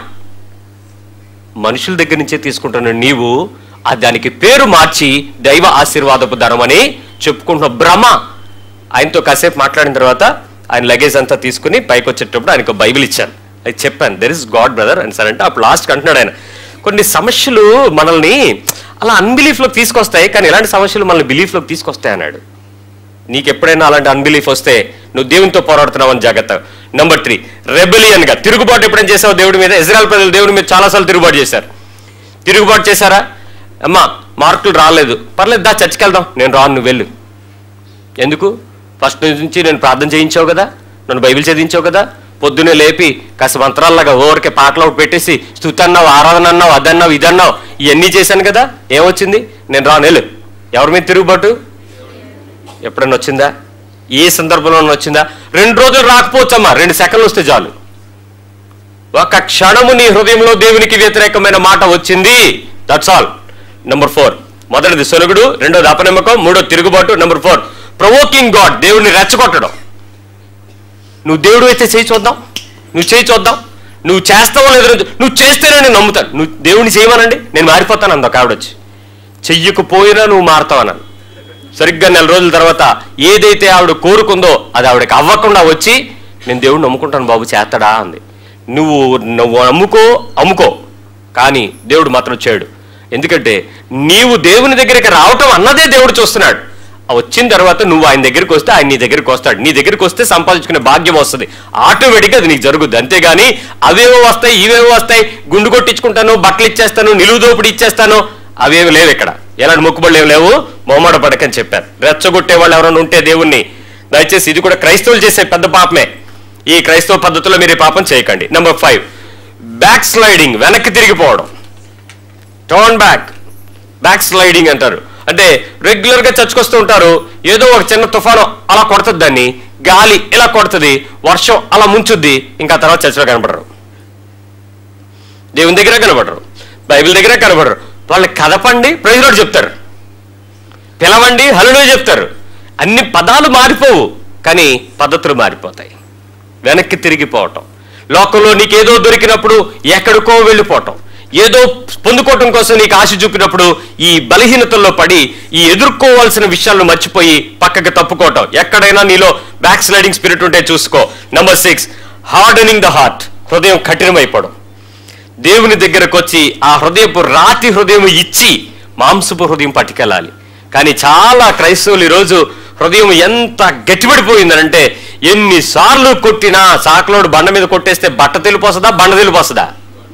మనుషుల దగ్గర నుంచే తీసుకుంటున్న నీవు ఆ దానికి పేరు మార్చి దైవ ఆశీర్వాదపు ధనం అని చెప్పుకుంటున్న భ్రమ ఆయనతో కాసేపు మాట్లాడిన తర్వాత ఆయన లగేజ్ అంతా తీసుకుని పైకి వచ్చేటప్పుడు ఆయనకు బైబిల్ ఇచ్చాను అది చెప్పాను దెర్ ఇస్ గాడ్ బ్రదర్ అని సరే అంటే అప్పుడు లాస్ట్కి అంటున్నాడు ఆయన కొన్ని సమస్యలు మనల్ని అలా అన్బిలీఫ్లోకి తీసుకొస్తాయి కానీ ఇలాంటి సమస్యలు మనల్ని బిలీఫ్లోకి తీసుకొస్తాయి అన్నాడు నీకు ఎప్పుడైనా అలాంటి అన్బిలీఫ్ వస్తే నువ్వు దేవునితో పోరాడుతున్నావు అని జాగ్రత్త నెంబర్ త్రీ రెబెలియన్ గా తిరుగుబాటు ఎప్పుడైనా చేసావు దేవుడి మీద ఇజ్రాయల్ ప్రజలు దేవుడి మీద చాలాసార్లు తిరుగుబాటు చేశారు తిరుగుబాటు చేశారా అమ్మా మార్కులు రాలేదు పర్లేదు దా చర్చికి వెళ్దాం నేను రాను నువ్వు వెళ్ళు ఎందుకు ఫస్ట్ నుంచి నేను ప్రార్థన చేయించావు కదా నన్ను బైబిల్ చదివించావు కదా పొద్దున్నే లేపి కాస్త మంత్రాల్లాగా ఓరికే పాటలు ఒకటి పెట్టేసి స్థుతి అన్నావు ఆరాధన అన్నావు అదన్నావు ఇదన్నావు ఇవన్నీ చేశాను కదా ఏమొచ్చింది నేను రాను వెళ్ళు ఎవరి మీద తిరుగుబాటు ఎప్పుడన్నా వచ్చిందా ఏ సందర్భంలో వచ్చిందా రెండు రోజులు రాకపోవచ్చమ్మా రెండు సెకండ్లు వస్తే చాలు ఒక క్షణము నీ హృదయంలో దేవునికి వ్యతిరేకమైన మాట వచ్చింది దట్స్ ఆల్ నెంబర్ ఫోర్ మొదటిది సొలుగుడు రెండోది అపనమ్మకం మూడోది తిరుగుబాటు నెంబర్ ఫోర్ ప్రొవోకింగ్ గాడ్ దేవుడిని రెచ్చగొట్టడం నువ్వు దేవుడు అయితే చేయి చూద్దాం నువ్వు చేయి చూద్దాం నువ్వు చేస్తావో లేదో నువ్వు చేస్తేనే నేను నమ్ముతాను నువ్వు దేవుడిని చేయమనండి నేను మారిపోతాను అంద ఆవిడ వచ్చి చెయ్యకపోయినా నువ్వు మారుతావన్నాను సరిగ్గా నెల రోజుల తర్వాత ఏదైతే ఆవిడ కోరుకుందో అది ఆవిడకి అవ్వకుండా వచ్చి నేను దేవుడిని నమ్ముకుంటాను బాబు చేస్తాడా అంది నువ్వు నువ్వు నమ్ముకో అమ్ముకో కానీ దేవుడు మాత్రం చేయడు ఎందుకంటే నీవు దేవుని దగ్గరికి రావటం అన్నదే దేవుడు చూస్తున్నాడు ఆ వచ్చిన తర్వాత నువ్వు ఆయన దగ్గరికి వస్తే ఆయన నీ దగ్గరికి వస్తాడు నీ దగ్గరికి వస్తే సంపాదించుకునే భాగ్యం వస్తుంది ఆటోమేటిక్గా అది నీకు జరుగుద్ది అంతేగాని అవేవో వస్తాయి ఇవేవో వస్తాయి గుండు కొట్టించుకుంటాను బట్టలు ఇచ్చేస్తాను నిలువు దోపిడి ఇచ్చేస్తాను అవేమి లేవు ఇక్కడ ఎలాంటి మొక్కుబడులు ఏమి లేవు మొహమాట పడకని చెప్పారు రెచ్చగొట్టే వాళ్ళు ఎవరైనా ఉంటే దేవుణ్ణి దయచేసి ఇది కూడా క్రైస్తవులు చేసే పెద్ద పాపమే ఈ క్రైస్తవ పద్ధతిలో మీరు ఈ పాపం చేయకండి నెంబర్ ఫైవ్ బ్యాక్ స్లైడింగ్ వెనక్కి తిరిగిపోవడం టర్న్ బ్యాక్ బ్యాక్ స్లైడింగ్ అంటారు అంటే రెగ్యులర్ గా చచ్చుకొస్తూ ఉంటారు ఏదో ఒక చిన్న తుఫాను అలా కొడుతుంది దాన్ని గాలి ఇలా కొడుతుంది వర్షం అలా ముంచుద్ది ఇంకా తర్వాత చర్చలో కనపడరు దేవుని దగ్గర కనపడరు బైబిల్ దగ్గర కనపడరు వాళ్ళకి కదపండి ప్రజలు చెప్తారు పిలవండి హలుడు చెప్తారు అన్ని పదాలు మారిపోవు కానీ పద్ధతులు మారిపోతాయి వెనక్కి తిరిగిపోవటం లోకంలో నీకేదో దొరికినప్పుడు ఎక్కడికో వెళ్ళిపోవటం ఏదో పొందుకోవటం కోసం నీకు ఆశ చూపినప్పుడు ఈ బలహీనతల్లో పడి ఈ ఎదుర్కోవాల్సిన విషయాలను మర్చిపోయి పక్కకి తప్పుకోవటం ఎక్కడైనా నీలో బ్యాక్ స్లైడింగ్ స్పిరిట్ ఉంటే చూసుకో number six hardening the heart హృదయం కఠినమైపోవడం దేవుని దగ్గరకు వచ్చి ఆ హృదయపు రాతి హృదయం ఇచ్చి మాంసపు హృదయం పట్టుకెళ్ళాలి కానీ చాలా క్రైస్తవులు ఈరోజు హృదయం ఎంత గట్టిపడిపోయిందనంటే ఎన్నిసార్లు కొట్టినా సాకలోడు బండ మీద కొట్టేస్తే బట్ట తెలిపోస్తుందా బండ తెలిపోస్తుందా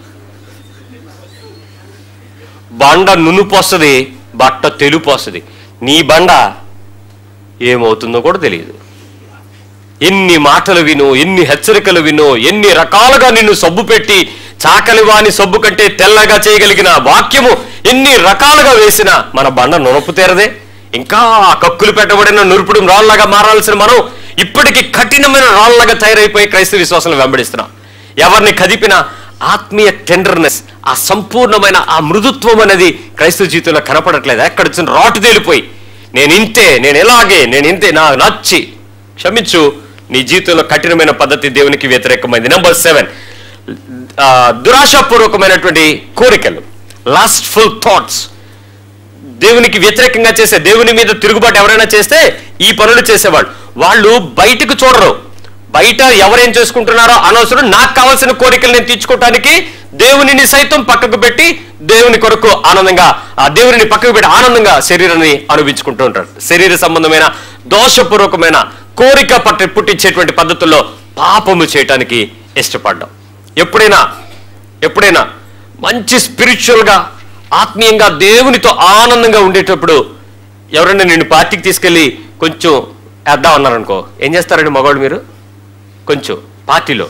బండ నునుపు వస్తుంది బట్ట తెలుపు వస్తుంది నీ బండ ఏమవుతుందో కూడా తెలియదు ఎన్ని మాటలు విను ఎన్ని హెచ్చరికలు విను ఎన్ని రకాలుగా నిన్ను సబ్బు పెట్టి చాకలి వాని సబ్బు కంటే తెల్లగా చేయగలిగిన వాక్యము ఎన్ని రకాలుగా వేసినా మన బండ నునపు తీరదే ఇంకా ఆ కక్కులు పెట్టబడిన నురుపుడు రాళ్ళగా మారాల్సిన మనం ఇప్పటికీ కఠినమైన రాళ్ళగా తయారైపోయి క్రైస్తవ విశ్వాసం వెంబడిస్తున్నాం ఎవరిని కదిపినా ఆత్మీయ టెండర్నెస్ ఆ సంపూర్ణమైన ఆ మృదుత్వం అనేది క్రైస్తవ జీవితంలో కనపడట్లేదు ఎక్కడ వచ్చిన రాటు తేలిపోయి నేను ఇంతే నేను ఎలాగే నేను ఇంతే నా నచ్చి క్షమించు నీ జీవితంలో కఠినమైన పద్ధతి దేవునికి వ్యతిరేకమైంది నెంబర్ సెవెన్ దురాశాపూర్వకమైనటువంటి కోరికలు లాస్ట్ఫుల్ థాట్స్ దేవునికి వ్యతిరేకంగా చేసే దేవుని మీద తిరుగుబాటు ఎవరైనా చేస్తే ఈ పనులు చేసేవాళ్ళు వాళ్ళు బయటకు చూడరు బయట ఎవరేం చేసుకుంటున్నారో అనవసరం నాకు కావాల్సిన కోరికలు నేను తీర్చుకోవటానికి దేవునిని సైతం పక్కకు పెట్టి దేవుని కొరకు ఆనందంగా ఆ దేవుని పక్కకు పెట్టి ఆనందంగా శరీరాన్ని అనుభవించుకుంటూ ఉంటారు శరీర సంబంధమైన దోషపూర్వకమైన కోరిక పట్టి పుట్టించేటువంటి పద్ధతుల్లో పాపము చేయటానికి ఇష్టపడ్డాం ఎప్పుడైనా ఎప్పుడైనా మంచి స్పిరిచువల్గా ఆత్మీయంగా దేవునితో ఆనందంగా ఉండేటప్పుడు ఎవరైనా నిన్ను పార్టీకి తీసుకెళ్ళి కొంచెం వేద్దాం అన్నారనుకో ఏం చేస్తారండి మగవాళ్ళు మీరు కొంచెం పార్టీలో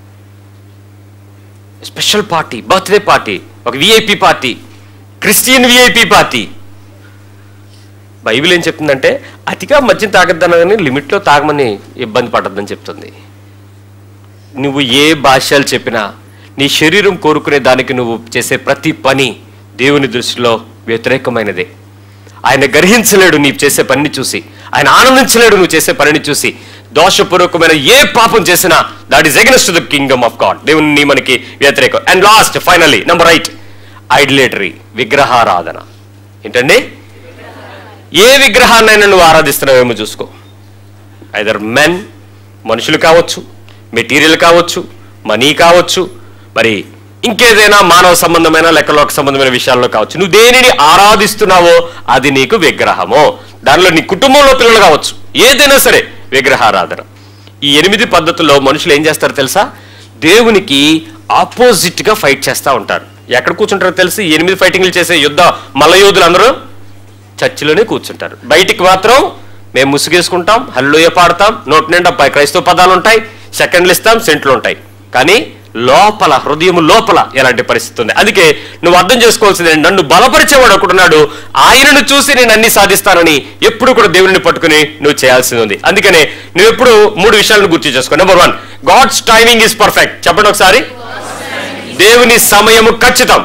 స్పెషల్ పార్టీ బర్త్డే పార్టీ ఒక VIP party Christian VIP party Bible ఏం చెప్తుందంటే అతిగా మద్యం తాగొద్దనని లిమిట్లో తాగమని ఇబ్బంది పడద్దని చెప్తుంది నువ్వు ఏ భాషలు చెప్పినా నీ శరీరం కోరుకునే దానికి నువ్వు చేసే ప్రతి పని దేవుని దృష్టిలో వ్యతిరేకమైనదే ఆయన గ్రహించలేడు నీవు చేసే పనిని చూసి ఆయన ఆనందించలేడు నువ్వు చేసే పనిని చూసి దోషపూర్వకమైన ఏ పాపం చేసినా that is against the kingdom of God దేవుని నీ మనకి వ్యతిరేకం and last finally number right idolatry విగ్రహారాధన ఏంటండి ఏ విగ్రహాన్నైనా నువ్వు ఆరాధిస్తున్నావేమో చూసుకో ఐదర్ మెన్ మనుషులు కావచ్చు మెటీరియల్ కావచ్చు మనీ కావచ్చు మరి ఇంకేదైనా మానవ సంబంధమైన లెక్కలోక సంబంధమైన విషయాల్లో కావచ్చు నువ్వు దేనిని ఆరాధిస్తున్నావో అది నీకు విగ్రహము దానిలో నీ కుటుంబంలో పిల్లలు కావచ్చు ఏదైనా సరే విగ్రహారాధన ఈ ఎనిమిది పద్ధతుల్లో మనుషులు ఏం చేస్తారో తెలుసా దేవునికి ఆపోజిట్ గా ఫైట్ చేస్తూ ఉంటారు ఎక్కడ కూర్చుంటారో తెలిసి ఈ ఎనిమిది ఫైటింగ్లు చేసే యుద్ధ మల్ల యోధులు అందరూ చర్చిలోనే కూర్చుంటారు బయటికి మాత్రం మేము ముసుగేసుకుంటాం హల్లోయ పాడతాం నోటి నిండా పై క్రైస్తవ పదాలు ఉంటాయి సెకండ్లు ఇస్తాం సెంట్లు ఉంటాయి కానీ లోపల హృదయం లోపల ఎలాంటి పరిస్థితి ఉంది అందుకే నువ్వు అర్థం చేసుకోవాల్సింది ఏంటి? నన్ను బలపరిచేవాడు ఒకడున్నాడు ఆయనను చూసి నేను అన్ని సాధిస్తానని ఎప్పుడు కూడా దేవుడిని పట్టుకుని నువ్వు చేయాల్సింది ఉంది అందుకనే నువ్వు ఎప్పుడు మూడు విషయాలను గుర్తు చేసుకో number one God's timing is perfect చెప్పండి ఒకసారి దేవుని సమయము ఖచ్చితం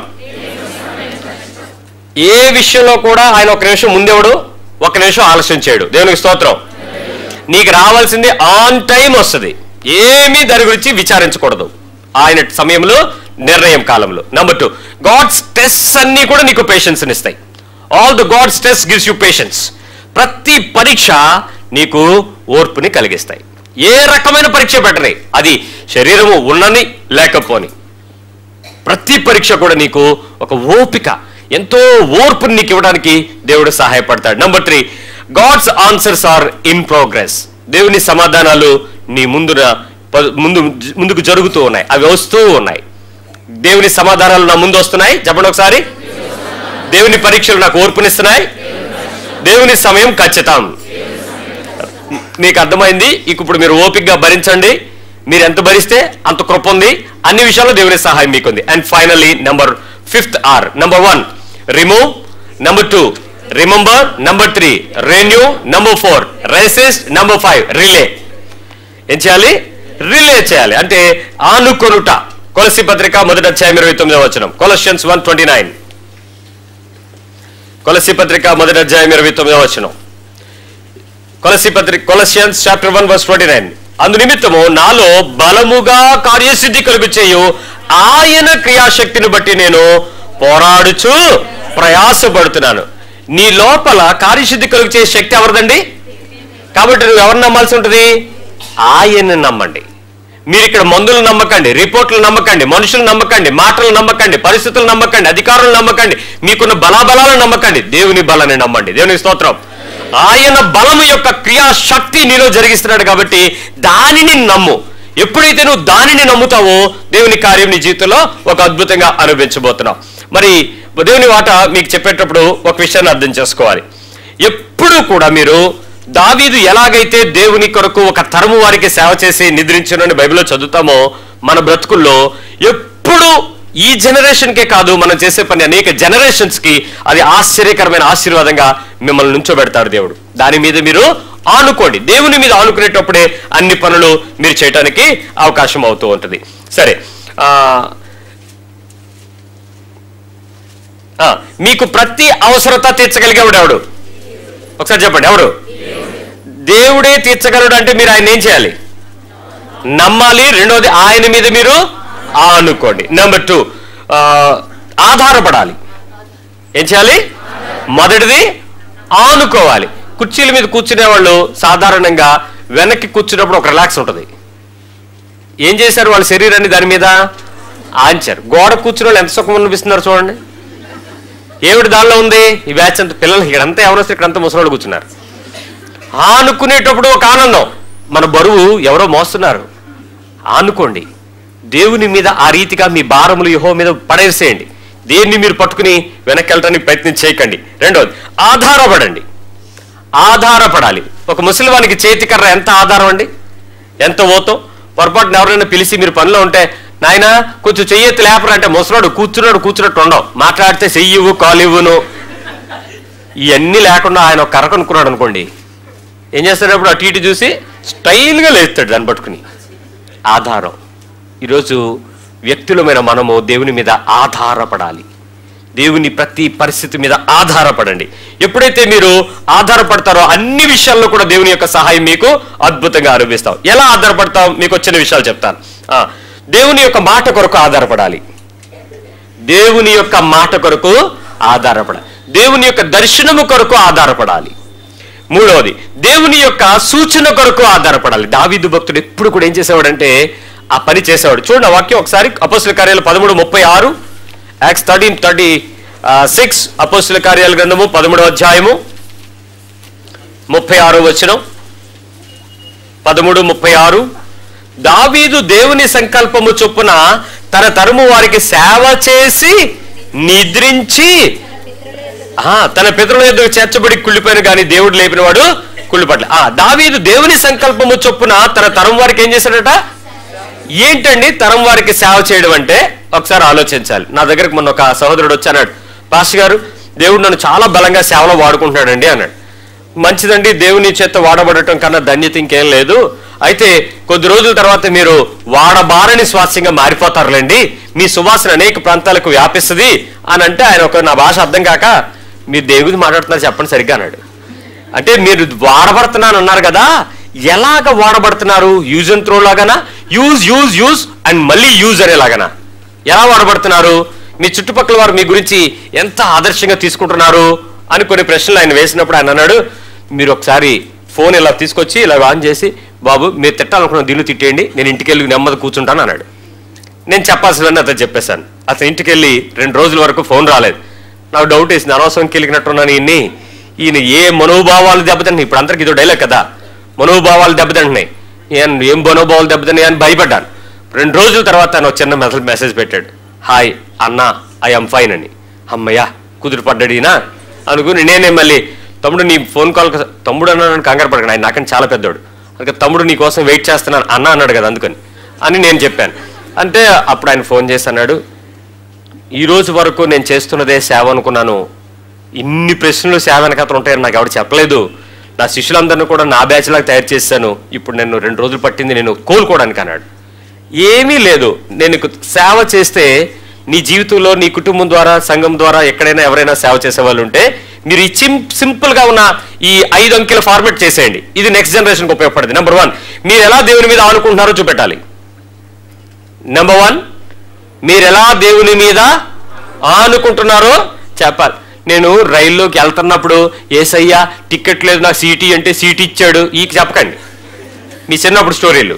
ఏ విషయంలో కూడా ఆయన ఒక నిమిషం ముందేవాడు ఒక నిమిషం ఆలస్యం చేయడు దేవునికి స్తోత్రం నీకు రావాల్సింది ఆన్ టైం వస్తుంది ఏమీ దాని గురించి విచారించకూడదు ఆయన సమయంలో నిర్ణయం కాలంలో నెంబర్ టూ గాడ్స్ టెస్ట్ అన్ని కూడా నీకు పేషెన్స్ ఇస్తాయి all the God's test gives you patience ప్రతి పరీక్ష నీకు ఓర్పుని కలిగిస్తాయి ఏ రకమైన పరీక్ష పెట్టరే అది శరీరము ఉన్నని లేకపోని ప్రతి పరీక్ష కూడా నీకు ఒక ఓపిక ఎంతో ఓర్పుని నీకు ఇవ్వడానికి దేవుడు సహాయపడతాడు number three God's answers are in progress దేవుని సమాధానాలు నీ ముందున ప- ముందు ముందుకు జరుగుతూ ఉన్నాయి అవి వస్తూ ఉన్నాయి దేవుని సమాధానాలు నా ముందు వస్తున్నాయి చెప్పండి ఒకసారి దేవుని పరీక్షలు నాకు ఓర్పునిస్తున్నాయి దేవుని సమయం ఖచ్చితం మీకు అర్థమైంది ఇక ఇప్పుడు మీరు ఓపికగా భరించండి మీరు ఎంత భరిస్తే అంత కృప ఉంది అన్ని విషయాల్లో దేవుని సహాయం మీకుంది and finally number fifth R number one remove number two remember number three renew number four resist number five rely ఏం చేయాలి రిలే చేయాలి అంటే ఆనుకొనుట కొలసి పత్రిక మొదటి అధ్యాయం ఇరవై తొమ్మిదవ వచనం కొలషన్స్ వన్ ట్వంటీ నైన్ కొలసి పత్రిక మొదటి అధ్యాయం ఇరవై తొమ్మిదవ వచనం కొలసి పత్రిక Colossians chapter one verse twenty nine అందు నిమిత్తము నాలో బలముగా కార్యసిద్ధి కలుగు చేయు ఆయన క్రియాశక్తిని బట్టి నేను పోరాడుచు ప్రయాసపడుతున్నాను నీ లోపల కార్యసిద్ధి కలుగు చేసే శక్తి ఎవరిదండి కాబట్టి నువ్వు ఎవరిని నమ్మాల్సి ఉంటుంది ఆయన్ని నమ్మండి మీరు ఇక్కడ మందులు నమ్మకండి రిపోర్ట్లు నమ్మకండి మనుషులు నమ్మకండి మాటలు నమ్మకండి పరిస్థితులు నమ్మకండి అధికారులు నమ్మకండి మీకున్న బలాబలాలను నమ్మకండి దేవుని బలాన్ని నమ్మండి దేవుని స్తోత్రం ఆయన బలము యొక్క క్రియాశక్తి నీలో జరిగిస్తున్నాడు కాబట్టి దానిని నమ్ము ఎప్పుడైతే నువ్వు దానిని నమ్ముతావో దేవుని కార్యం నీ జీవితంలో ఒక అద్భుతంగా అనుభవించబోతున్నావు మరి దేవుని వాట మీకు చెప్పేటప్పుడు ఒక విషయాన్ని అర్థం చేసుకోవాలి ఎప్పుడూ కూడా మీరు దావీదు ఎలాగైతే దేవుని కొరకు ఒక తరము వారికి సేవ చేసి నిద్రించునని బైబిల్లో చదువుతామో మన బ్రతుకుల్లో ఎప్పుడు ఈ జనరేషన్కే కాదు మనం చేసే పని అనేక generations కి అది ఆశ్చర్యకరమైన ఆశీర్వాదంగా మిమ్మల్ని నుంచోబెడతాడు దేవుడు దాని మీద మీరు ఆనుకోండి దేవుని మీద ఆనుకునేటప్పుడే అన్ని పనులు మీరు చేయడానికి అవకాశం అవుతూ ఉంటుంది సరే ఆ, ఆ, మీకు ప్రతి అవసరత తీర్చగలిగేవాడు ఎవడు ఒకసారి చెప్పండి ఎవరు దేవుడే తీర్చగలడు అంటే మీరు ఆయన ఏం చేయాలి నమ్మాలి రెండోది ఆయన మీద మీరు ఆనుకోండి నెంబర్ టూ ఆధారపడాలి ఏం చేయాలి మొదటిది ఆనుకోవాలి కుర్చీల మీద కూర్చునే వాళ్ళు సాధారణంగా వెనక్కి కూర్చున్నప్పుడు ఒక రిలాక్స్ ఉంటుంది ఏం చేశారు వాళ్ళ శరీరాన్ని దాని మీద ఆంచారు గోడ కూర్చున్న వాళ్ళు ఎంత సుఖం అనిపిస్తున్నారు చూడండి ఏమిటి దానిలో ఉంది ఈ బ్యాచ్ అంతా పిల్లలు ఇక్కడంతా ఎవరు వస్తే ఇక్కడంతా ముసలోళ్ళు కూర్చున్నారు ఆనుకునేటప్పుడు ఒక ఆనందం మన బరువు ఎవరో మోస్తున్నారు ఆనుకోండి దేవుని మీద ఆ రీతిగా మీ భారములు యహో మీద పడేసేయండి దేన్ని మీరు పట్టుకుని వెనక్కి వెళ్ళడానికి ప్రయత్నం చేయకండి రెండవది ఆధారపడండి ఆధారపడాలి ఒక ముసలివానికి చేతికర్ర ఎంత ఆధారం అండి ఎంత ఓతో పొరపాటున ఎవరైనా పిలిచి మీరు పనిలో ఉంటే నాయన కొంచెం చెయ్యెత్తి లేపరా అంటే ముసలాడు కూర్చున్నాడు కూర్చున్నట్టు ఉండవు మాట్లాడితే చెయ్యివు కాలివ్వును ఇవన్నీ లేకుండా ఆయన ఒక కర్ర కొనుక్కున్నాడు అనుకోండి ఏం చేస్తాడప్పుడు అటు ఇటు చూసి స్టైల్గా లేస్తాడు దాన్ని పట్టుకుని ఆధారం ఈరోజు వ్యక్తులమైన మనము దేవుని మీద ఆధారపడాలి దేవుని ప్రతి పరిస్థితి మీద ఆధారపడండి ఎప్పుడైతే మీరు ఆధారపడతారో అన్ని విషయాల్లో కూడా దేవుని యొక్క సహాయం మీకు అద్భుతంగా అనుభవిస్తాం ఎలా ఆధారపడతాం మీకు వచ్చిన విషయాలు చెప్తాను ఆ, దేవుని యొక్క మాట కొరకు ఆధారపడాలి దేవుని యొక్క మాట కొరకు ఆధారపడాలి దేవుని యొక్క దర్శనము కొరకు ఆధారపడాలి మూడవది దేవుని యొక్క సూచన కొరకు ఆధారపడాలి దావీదు భక్తుడు ఎప్పుడు కూడా ఏం చేసేవాడంటే ఆ పని చేసేవాడు చూడండి ఆ వాక్యం ఒకసారి అపోస్తుల కార్యాలు పదమూడు ముప్పై ఆరు యాక్స్ థర్టీన్ థర్టీ సిక్స్ అపోస్తుల కార్యాల గ్రంథము పదమూడవ అధ్యాయము ముప్పై ఆరో వచనం పదమూడు ముప్పై ఆరు దావీదు దేవుని సంకల్పము చొప్పున తన తరుము వారికి సేవ చేసి నిద్రించి ఆ, తన పితరుల ఎదురు చేర్చబడి కుళ్ళిపోయిన కానీ దేవుడు లేపినవాడు కుళ్ళిపట్ల ఆ దావీదు దేవుని సంకల్పము చొప్పున తన తరం వారికి ఏం చేశాడట ఏంటండి తరం వారికి సేవ చేయడం అంటే ఒకసారి ఆలోచించాలి నా దగ్గరకు మొన్న ఒక సహోదరుడు వచ్చి అన్నాడు పాస్టర్ గారు దేవుడు నన్ను చాలా బలంగా సేవలో వాడుకుంటున్నాడండి అన్నాడు మంచిదండి దేవుని చేత వాడబడటం కన్నా ధన్యత ఇంకేం లేదు అయితే కొద్ది రోజుల తర్వాత మీరు వాడబారని స్వాస్యంగా మారిపోతారులేండి మీ సువాసన అనేక ప్రాంతాలకు వ్యాపిస్తుంది అని అంటే ఆయన ఒక నా భాష అర్థం కాక మీరు దేవుడి మాట్లాడుతున్నారు చెప్పండి సరిగ్గా అన్నాడు అంటే మీరు వాడబడుతున్నాను అన్నారు కదా ఎలాగ వాడబడుతున్నారు యూజ్ అండ్ త్రో లాగానా యూజ్ యూజ్ యూజ్ అండ్ మళ్ళీ యూజ్ అనేలాగనా ఎలా వాడబడుతున్నారు మీ చుట్టుపక్కల వారు మీ గురించి ఎంత ఆదర్శంగా తీసుకుంటున్నారు అని కొన్ని ప్రశ్నలు ఆయన వేసినప్పుడు ఆయన అన్నాడు మీరు ఒకసారి ఫోన్ ఇలా తీసుకొచ్చి ఇలా ఆన్ చేసి బాబు మీరు తిట్టాలనుకున్న దీన్ని తిట్టేయండి నేను ఇంటికి వెళ్ళి నెమ్మది కూర్చుంటాను అన్నాడు నేను చెప్పాల్సినవన్నీ అతను చెప్పేశాను అతను ఇంటికి వెళ్ళి రెండు రోజుల వరకు ఫోన్ రాలేదు నాకు డౌట్ వేసింది అనవసరం కెలిగినట్టున్నాను ఈయన్ని ఈయన ఏ మనోభావాలు దెబ్బతింటున్నాయి ఇప్పుడు అందరికి ఇదో డైలాగ్ కదా మనోభావాలు దెబ్బతింటున్నాయి ఏం ఏం మనోభావాలు దెబ్బతిన్నాయి అని భయపడ్డాను రెండు రోజుల తర్వాత ఆయన ఒక చిన్న మెసేజ్ మెసేజ్ పెట్టాడు హాయ్ అన్నా ఐ am ఫైన్ అని అమ్మయ్యా కుదురు పడ్డాడినా అనుకుని నేనే మళ్ళీ తమ్ముడు నీ ఫోన్ కాల్ తమ్ముడు అన్నాడు కంగారు పడకండి ఆయన నాకని చాలా పెద్దోడు అందుకే తమ్ముడు నీ కోసం వెయిట్ చేస్తున్నాను అన్న అన్నాడు కదా అందుకని అని నేను చెప్పాను అంటే అప్పుడు ఆయన ఫోన్ చేసి అన్నాడు ఈ రోజు వరకు నేను చేస్తున్నదే సేవ అనుకున్నాను ఇన్ని ప్రశ్నలు సేవ వెనకతలు ఉంటాయని నాకు ఎవరు చెప్పలేదు నా శిష్యులందరినీ కూడా నా బ్యాచ్ లాగా తయారు చేశాను ఇప్పుడు నేను రెండు రోజులు పట్టింది నేను కోలుకోవడానికి అన్నాడు ఏమీ లేదు నేను నీకు సేవ చేస్తే నీ జీవితంలో నీ కుటుంబం ద్వారా సంఘం ద్వారా ఎక్కడైనా ఎవరైనా సేవ చేసే వాళ్ళు ఉంటే మీరు ఈ చిం సింపుల్గా ఉన్న ఈ ఐదు అంకెల ఫార్మేట్ చేసేయండి ఇది నెక్స్ట్ జనరేషన్కి ఉపయోగపడుతుంది నెంబర్ వన్ మీరు ఎలా దేవుని మీద ఆనుకుంటున్నారో చూపెట్టాలి నెంబర్ వన్ మీరు ఎలా దేవుని మీద ఆనుకుంటున్నారో చెప్పాలి నేను రైల్లోకి వెళ్తున్నప్పుడు ఏసయ్యా టికెట్ లేదు నాకు సీటీ అంటే సీటీ ఇచ్చాడు ఈ చెప్పకండి మీ చిన్నప్పుడు స్టోరీలు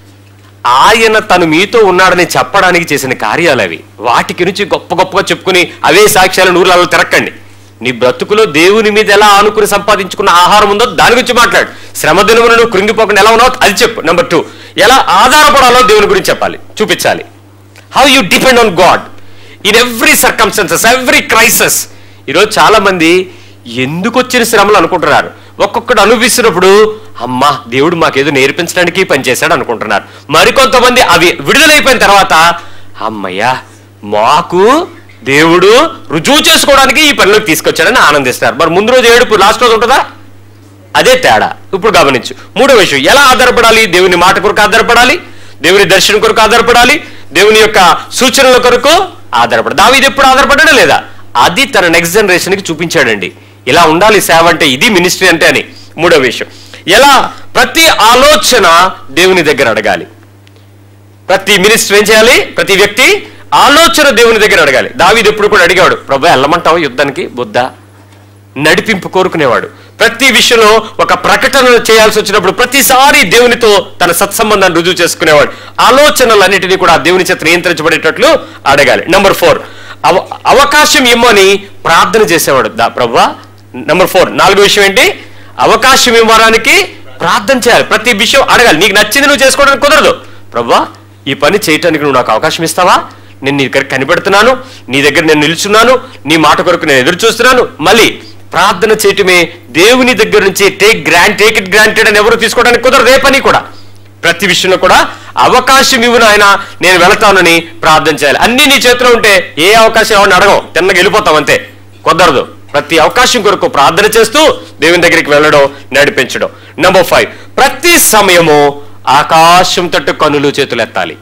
ఆయన తను మీతో ఉన్నాడని చెప్పడానికి చేసిన కార్యాలు అవి వాటికి నుంచి గొప్ప గొప్పగా చెప్పుకుని అవే సాక్ష్యాలు నూరులలో తిరక్కండి నీ బ్రతుకులో దేవుని మీద ఎలా ఆనుకుని సంపాదించుకున్న ఆహారం ఉందో దాని గురించి మాట్లాడు శ్రమ దినమును నువ్వు కృంగిపోకుండా ఎలా ఉన్నావు అది చెప్పు నెంబర్ టూ ఎలా ఆధారపడాలో దేవుని గురించి చెప్పాలి చూపించాలి how you depend on God in every circumstances every crisis ఈరోజు చాలా మంది ఎందుకు వచ్చిన శ్రమలు అనుకుంటున్నారు ఒక్కొక్కడు అనుభవిస్తున్నప్పుడు అమ్మా దేవుడు మాకేదో నేర్పించడానికి పనిచేశాడు అనుకుంటున్నారు మరికొంతమంది అవి విడుదలైపోయిన తర్వాత అమ్మయ్యా మాకు దేవుడు రుజువు చేసుకోవడానికి ఈ పనిలోకి తీసుకొచ్చాడని ఆనందిస్తారు మరి ముందు రోజు ఏడుపు లాస్ట్ రోజు ఉంటుందా అదే తేడా ఇప్పుడు గమనించు మూడో విషయం ఎలా ఆధారపడాలి దేవుని మాట కొరకు ఆధారపడాలి దేవుని దర్శనం కొరకు ఆధారపడాలి దేవుని యొక్క సూచనల కొరకు ఆధారపడాలి దావీదు ఎప్పుడు ఆధారపడ్డా లేదా అది తన నెక్స్ట్ జనరేషన్కి చూపించాడండి ఇలా ఉండాలి సేవ అంటే ఇది మినిస్ట్రీ అంటే అని మూడో విషయం ఎలా ప్రతి ఆలోచన దేవుని దగ్గర అడగాలి ప్రతి మినిస్టర్ ఏం చేయాలి ప్రతి వ్యక్తి ఆలోచన దేవుని దగ్గర అడగాలి దావీదు ఎప్పుడు కూడా అడిగాడు ప్రభు వెళ్ళమంటావు యుద్ధానికి బుద్ధ నడిపింపు కోరుకునేవాడు ప్రతి విషయంలో ఒక ప్రకటన చేయాల్సి వచ్చినప్పుడు ప్రతిసారి దేవునితో తన సత్సంబంధాన్ని రుజువు చేసుకునేవాడు ఆలోచనలన్నిటినీ కూడా దేవుని చేత నియంత్రించబడేటట్లు అడగాలి నెంబర్ ఫోర్ అవ అవకాశం ఇమ్మని ప్రార్థన చేసేవాడు దా ప్రభా నెంబర్ ఫోర్ నాలుగో విషయం ఏంటి అవకాశం ఇవ్వడానికి ప్రార్థన చేయాలి ప్రతి విషయం అడగాలి నీకు నచ్చింది నువ్వు చేసుకోవడానికి కుదరదు ప్రభా ఈ పని చేయటానికి నువ్వు నాకు అవకాశం ఇస్తావా నేను నీ దగ్గర కనిపెడుతున్నాను నీ దగ్గర నేను నిల్చున్నాను నీ మాట కొరకు నేను ఎదురు చూస్తున్నాను మళ్ళీ ప్రార్థన చేయటమే దేవుని దగ్గర నుంచి take grant take it granted అని ఎవరు తీసుకోవడానికి కుదరదు ఏ పని కూడా ప్రతి విషయంలో కూడా అవకాశం ఇవ్వు నాయన నేను వెళతానని ప్రార్థన చేయాలి అన్ని నీ చేతిలో ఉంటే ఏ అవకాశం ఎవరిని అడగం తిన్నగా వెళ్ళిపోతాం అంతే కుదరదు ప్రతి అవకాశం కొరకు ప్రార్థన చేస్తూ దేవుని దగ్గరికి వెళ్ళడం నడిపించడం నెంబర్ ఫైవ్ ప్రతి సమయము ఆకాశం తట్టు కనులు చేతులు ఎత్తాలి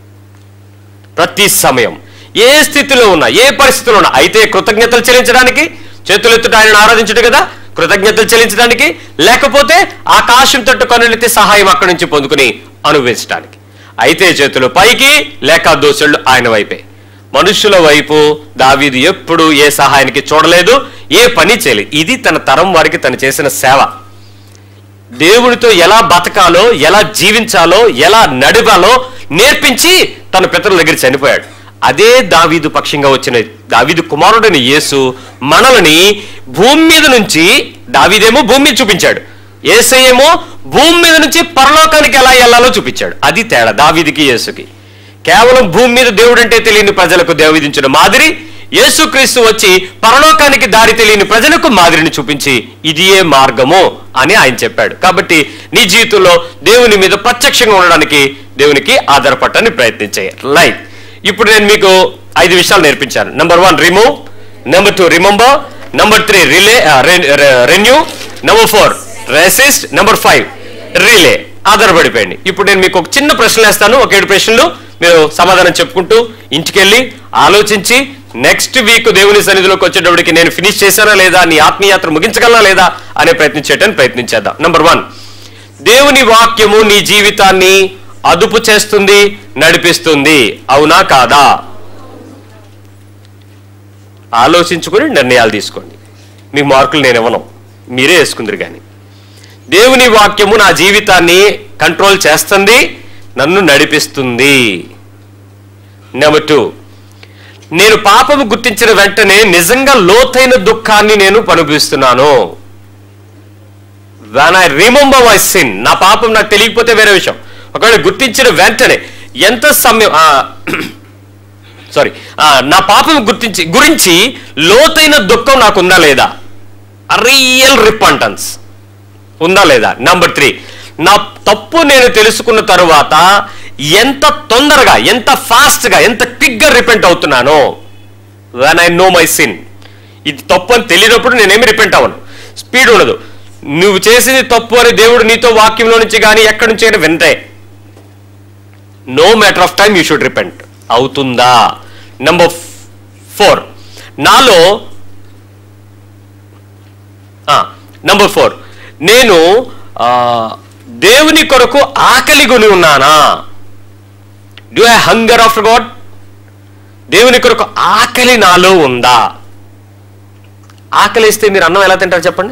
ప్రతి సమయం ఏ స్థితిలో ఉన్నా ఏ పరిస్థితిలో ఉన్నా అయితే కృతజ్ఞతలు చెల్లించడానికి చేతులు ఎత్తుట ఆయనను ఆరాధించుట కదా కృతజ్ఞతలు చెల్లించడానికి లేకపోతే ఆకాశం తట్టు కనులెత్తి సహాయం అక్కడి నుంచి పొందుకుని అనుభవించడానికి అయితే చేతులు పైకి లేక దోషుళ్ళు ఆయన వైపే మనుషుల వైపు దావీదు ఎప్పుడు ఏ సహాయానికి చూడలేదు ఏ పని చేయలేదు ఇది తన తరం వారికి తను చేసిన సేవ దేవునితో ఎలా బతకాలో ఎలా జీవించాలో ఎలా నడవాలో నేర్పించి తన పితరుల దగ్గర చనిపోయాడు అదే దావీదు పక్షంగా వచ్చిన దావీదు కుమారుడైన యేసు మనల్ని భూమి మీద నుంచి దావీదేమో భూమి మీద చూపించాడు ఏసయ్యేమో భూమి మీద నుంచి పరలోకానికి ఎలా వెళ్ళాలో చూపించాడు అది తేడా దావీదికి యేసుకి కేవలం భూమి మీద దేవుడు అంటే తెలియని ప్రజలకు దేవదించిన మాదిరి యేసుక్రీస్తు వచ్చి పరలోకానికి దారి తెలియని ప్రజలకు మాదిరిని చూపించి ఇదియే మార్గము అని ఆయన చెప్పాడు కాబట్టి నీ జీవితంలో దేవుని మీద ప్రత్యక్షంగా ఉండడానికి దేవునికి ఆధారపడటానికి ప్రయత్నించాయి లైక్ ఇప్పుడు నేను మీకు ఐదు విషయాలు నేర్పించాను number one remove number two remember number three rely renew number four resist number five rely ఆధారపడిపోయింది ఇప్పుడు నేను మీకు ఒక చిన్న ప్రశ్నలు వేస్తాను ఒక ఏడు ప్రశ్నలు మీరు సమాధానం చెప్పుకుంటూ ఇంటికి వెళ్ళి ఆలోచించి నెక్స్ట్ వీక్ దేవుని సన్నిధిలోకి వచ్చేటప్పటికి నేను ఫినిష్ చేశానా లేదా నీ ఆత్మీయాత్ర ముగించగలనా లేదా అనే ప్రయత్నం చేయడానికి ప్రయత్నించేద్దాం నెంబర్ వన్ దేవుని వాక్యము నీ జీవితాన్ని అదుపు చేస్తుంది నడిపిస్తుంది అవునా కాదా ఆలోచించుకొని నిర్ణయాలు తీసుకోండి మీకు మార్కులు నేను ఇవ్వను మీరే వేసుకుందరు కానీ దేవుని వాక్యము నా జీవితాన్ని కంట్రోల్ చేస్తుంది నన్ను నడిపిస్తుంది నెంబర్ టూ నేను పాపము గుర్తించిన వెంటనే నిజంగా లోతైన దుఃఖాన్ని నేను అనుభవిస్తున్నాను when I remember my sin నా పాపం నాకు తెలియకపోతే వేరే విషయం ఒకవేళ గుర్తించిన వెంటనే ఎంత సమయం సారీ నా పాపం గుర్తించి గురించి లోతైన దుఃఖం నాకు ఉందా లేదా రియల్ రిపంటన్స్ ఉందా లేదా నంబర్ త్రీ నా తప్పు నేను తెలుసుకున్న తరువాత ఎంత తొందరగా ఎంత ఫాస్ట్గా ఎంత క్విక్గా రిపెంట్ అవుతున్నానో when I know my sin ఇది తప్పు అని తెలియనప్పుడు నేనేమి రిపెంట్ అవ్వను స్పీడ్ ఉండదు నువ్వు చేసింది తప్పు అని దేవుడు నీతో వాక్యంలో నుంచి కానీ ఎక్కడి నుంచి అయినా వింటే no matter of time you should repent అవుతుందా నెంబర్ ఫోర్ నాలో నంబర్ ఫోర్ నేను ఆ, దేవుని కొరకు ఆకలి కొని ఉన్నానా do I hunger of God దేవుని కొరకు ఆకలి నాలో ఉందా ఆకలి ఇస్తే మీరు అన్నం ఎలా తింటారు చెప్పండి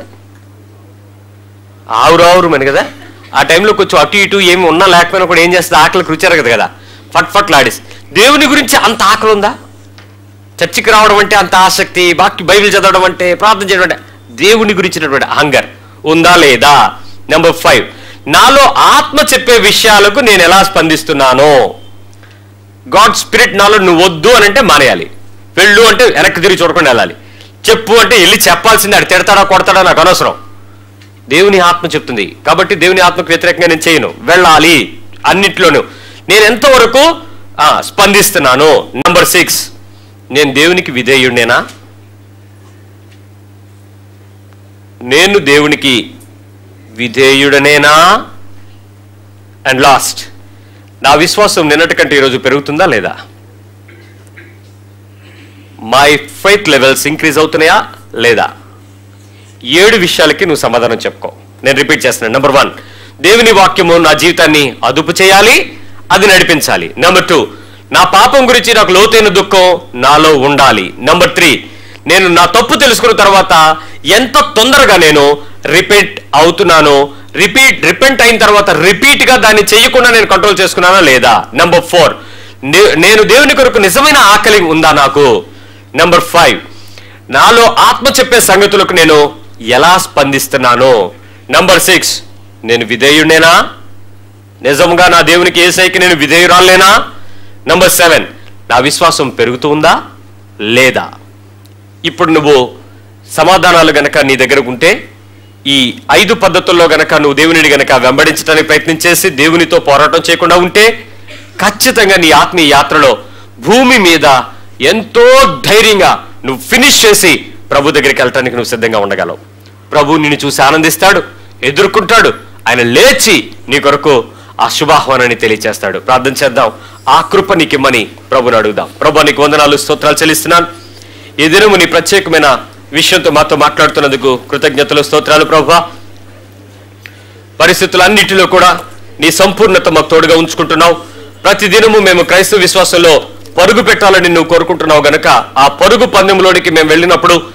ఆవురు ఆవురు మని కదా ఆ టైంలో కొంచెం అటు ఇటు ఏమి ఉన్నా లేకపోయినా కూడా ఏం చేస్తుంది ఆకలికి రుచారు కదా కదా ఫట్ ఫట్ లాడేసి దేవుని గురించి అంత ఆకలి ఉందా చర్చికి రావడం అంటే అంత ఆసక్తి బాకి బైబిల్ చదవడం అంటే ప్రార్థన చేయడం అంటే దేవుని గురించినటువంటి హంగర్ ఉందా లేదా నెంబర్ ఫైవ్ నాలో ఆత్మ చెప్పే విషయాలకు నేను ఎలా స్పందిస్తున్నానో గాడ్ స్పిరిట్ నాలో నువ్వు వద్దు అని అంటే మానేయాలి వెళ్ళు అంటే వెనక్కి తిరిగి చూడకుండా వెళ్ళాలి చెప్పు అంటే వెళ్ళి చెప్పాల్సిందే అది తిడతాడా కొడతాడా నాకు అనవసరం దేవుని ఆత్మ చెప్తుంది కాబట్టి దేవుని ఆత్మకు వ్యతిరేకంగా నేను చేయను వెళ్ళాలి అన్నిట్లోనూ నేను ఎంతవరకు ఆ, స్పందిస్తున్నాను నంబర్ సిక్స్ నేను దేవునికి విధేయుడినేనా నేను దేవునికి విధేయుడనేనా అండ్ లాస్ట్ నా విశ్వాసం నిన్నటి కంటే ఈరోజు పెరుగుతుందా లేదా మై ఫైత్ లెవెల్స్ ఇంక్రీజ్ అవుతున్నాయా లేదా ఏడు విషయాలకి నువ్వు సమాధానం చెప్పుకో నేను రిపీట్ చేస్తున్నాను నెంబర్ వన్ దేవుని వాక్యము నా జీవితాన్ని అదుపు చేయాలి అది నడిపించాలి నెంబర్ టూ నా పాపం గురించి నాకు లోతైన దుఃఖం నాలో ఉండాలి నెంబర్ త్రీ నేను నా తప్పు తెలుసుకున్న తర్వాత ఎంత తొందరగా నేను రిపీట్ అవుతున్నానో రిపీట్ రిపెంట్ అయిన తర్వాత రిపీట్ గా దాన్ని చేయకుండా నేను కంట్రోల్ చేసుకున్నానా లేదా నెంబర్ ఫోర్ నేను దేవుని కొరకు నిజమైన ఆకలి ఉందా నాకు నెంబర్ ఫైవ్ నాలో ఆత్మ చెప్పే సంగతులకు నేను ఎలా స్పందిస్తున్నాను నంబర్ సిక్స్ నేను విధేయుడేనా నిజంగా నా దేవునికి ఏసైకి నేను విధేయురాలేనా నంబర్ సెవెన్ నా విశ్వాసం పెరుగుతూ ఉందా లేదా ఇప్పుడు నువ్వు సమాధానాలు గనక నీ దగ్గర ఉంటే ఈ ఐదు పద్ధతుల్లో గనక నువ్వు దేవునిని గనక వెంబడించడానికి ప్రయత్నం చేసి దేవునితో పోరాటం చేయకుండా ఉంటే ఖచ్చితంగా నీ ఆత్మీయ యాత్రలో భూమి మీద ఎంతో ధైర్యంగా నువ్వు ఫినిష్ చేసి ప్రభు దగ్గరికి వెళ్ళటానికి నువ్వు సిద్ధంగా ఉండగలవు ప్రభు నిన్ను చూసి ఆనందిస్తాడు ఎదుర్కొంటాడు ఆయన లేచి నీ కొరకు ఆ శుభాహ్వానాన్ని తెలియచేస్తాడు ప్రార్థన చేద్దాం ఆ కృప నీకిమ్మని ప్రభుని అడుగుదాం ప్రభు నీకు వందనాలు స్తోత్రాలు చెల్లిస్తున్నాను ఈ దినము నీ ప్రత్యేకమైన విషయంతో మాతో మాట్లాడుతున్నందుకు కృతజ్ఞతలు స్తోత్రాలు ప్రభా పరిస్థితులన్నిటిలో కూడా నీ సంపూర్ణత మాకు తోడుగా ఉంచుకుంటున్నావు ప్రతి దినము మేము క్రైస్తవ విశ్వాసంలో పరుగు పెట్టాలని నువ్వు కోరుకుంటున్నావు గనక ఆ పరుగు పందెంలోనికి మేము వెళ్ళినప్పుడు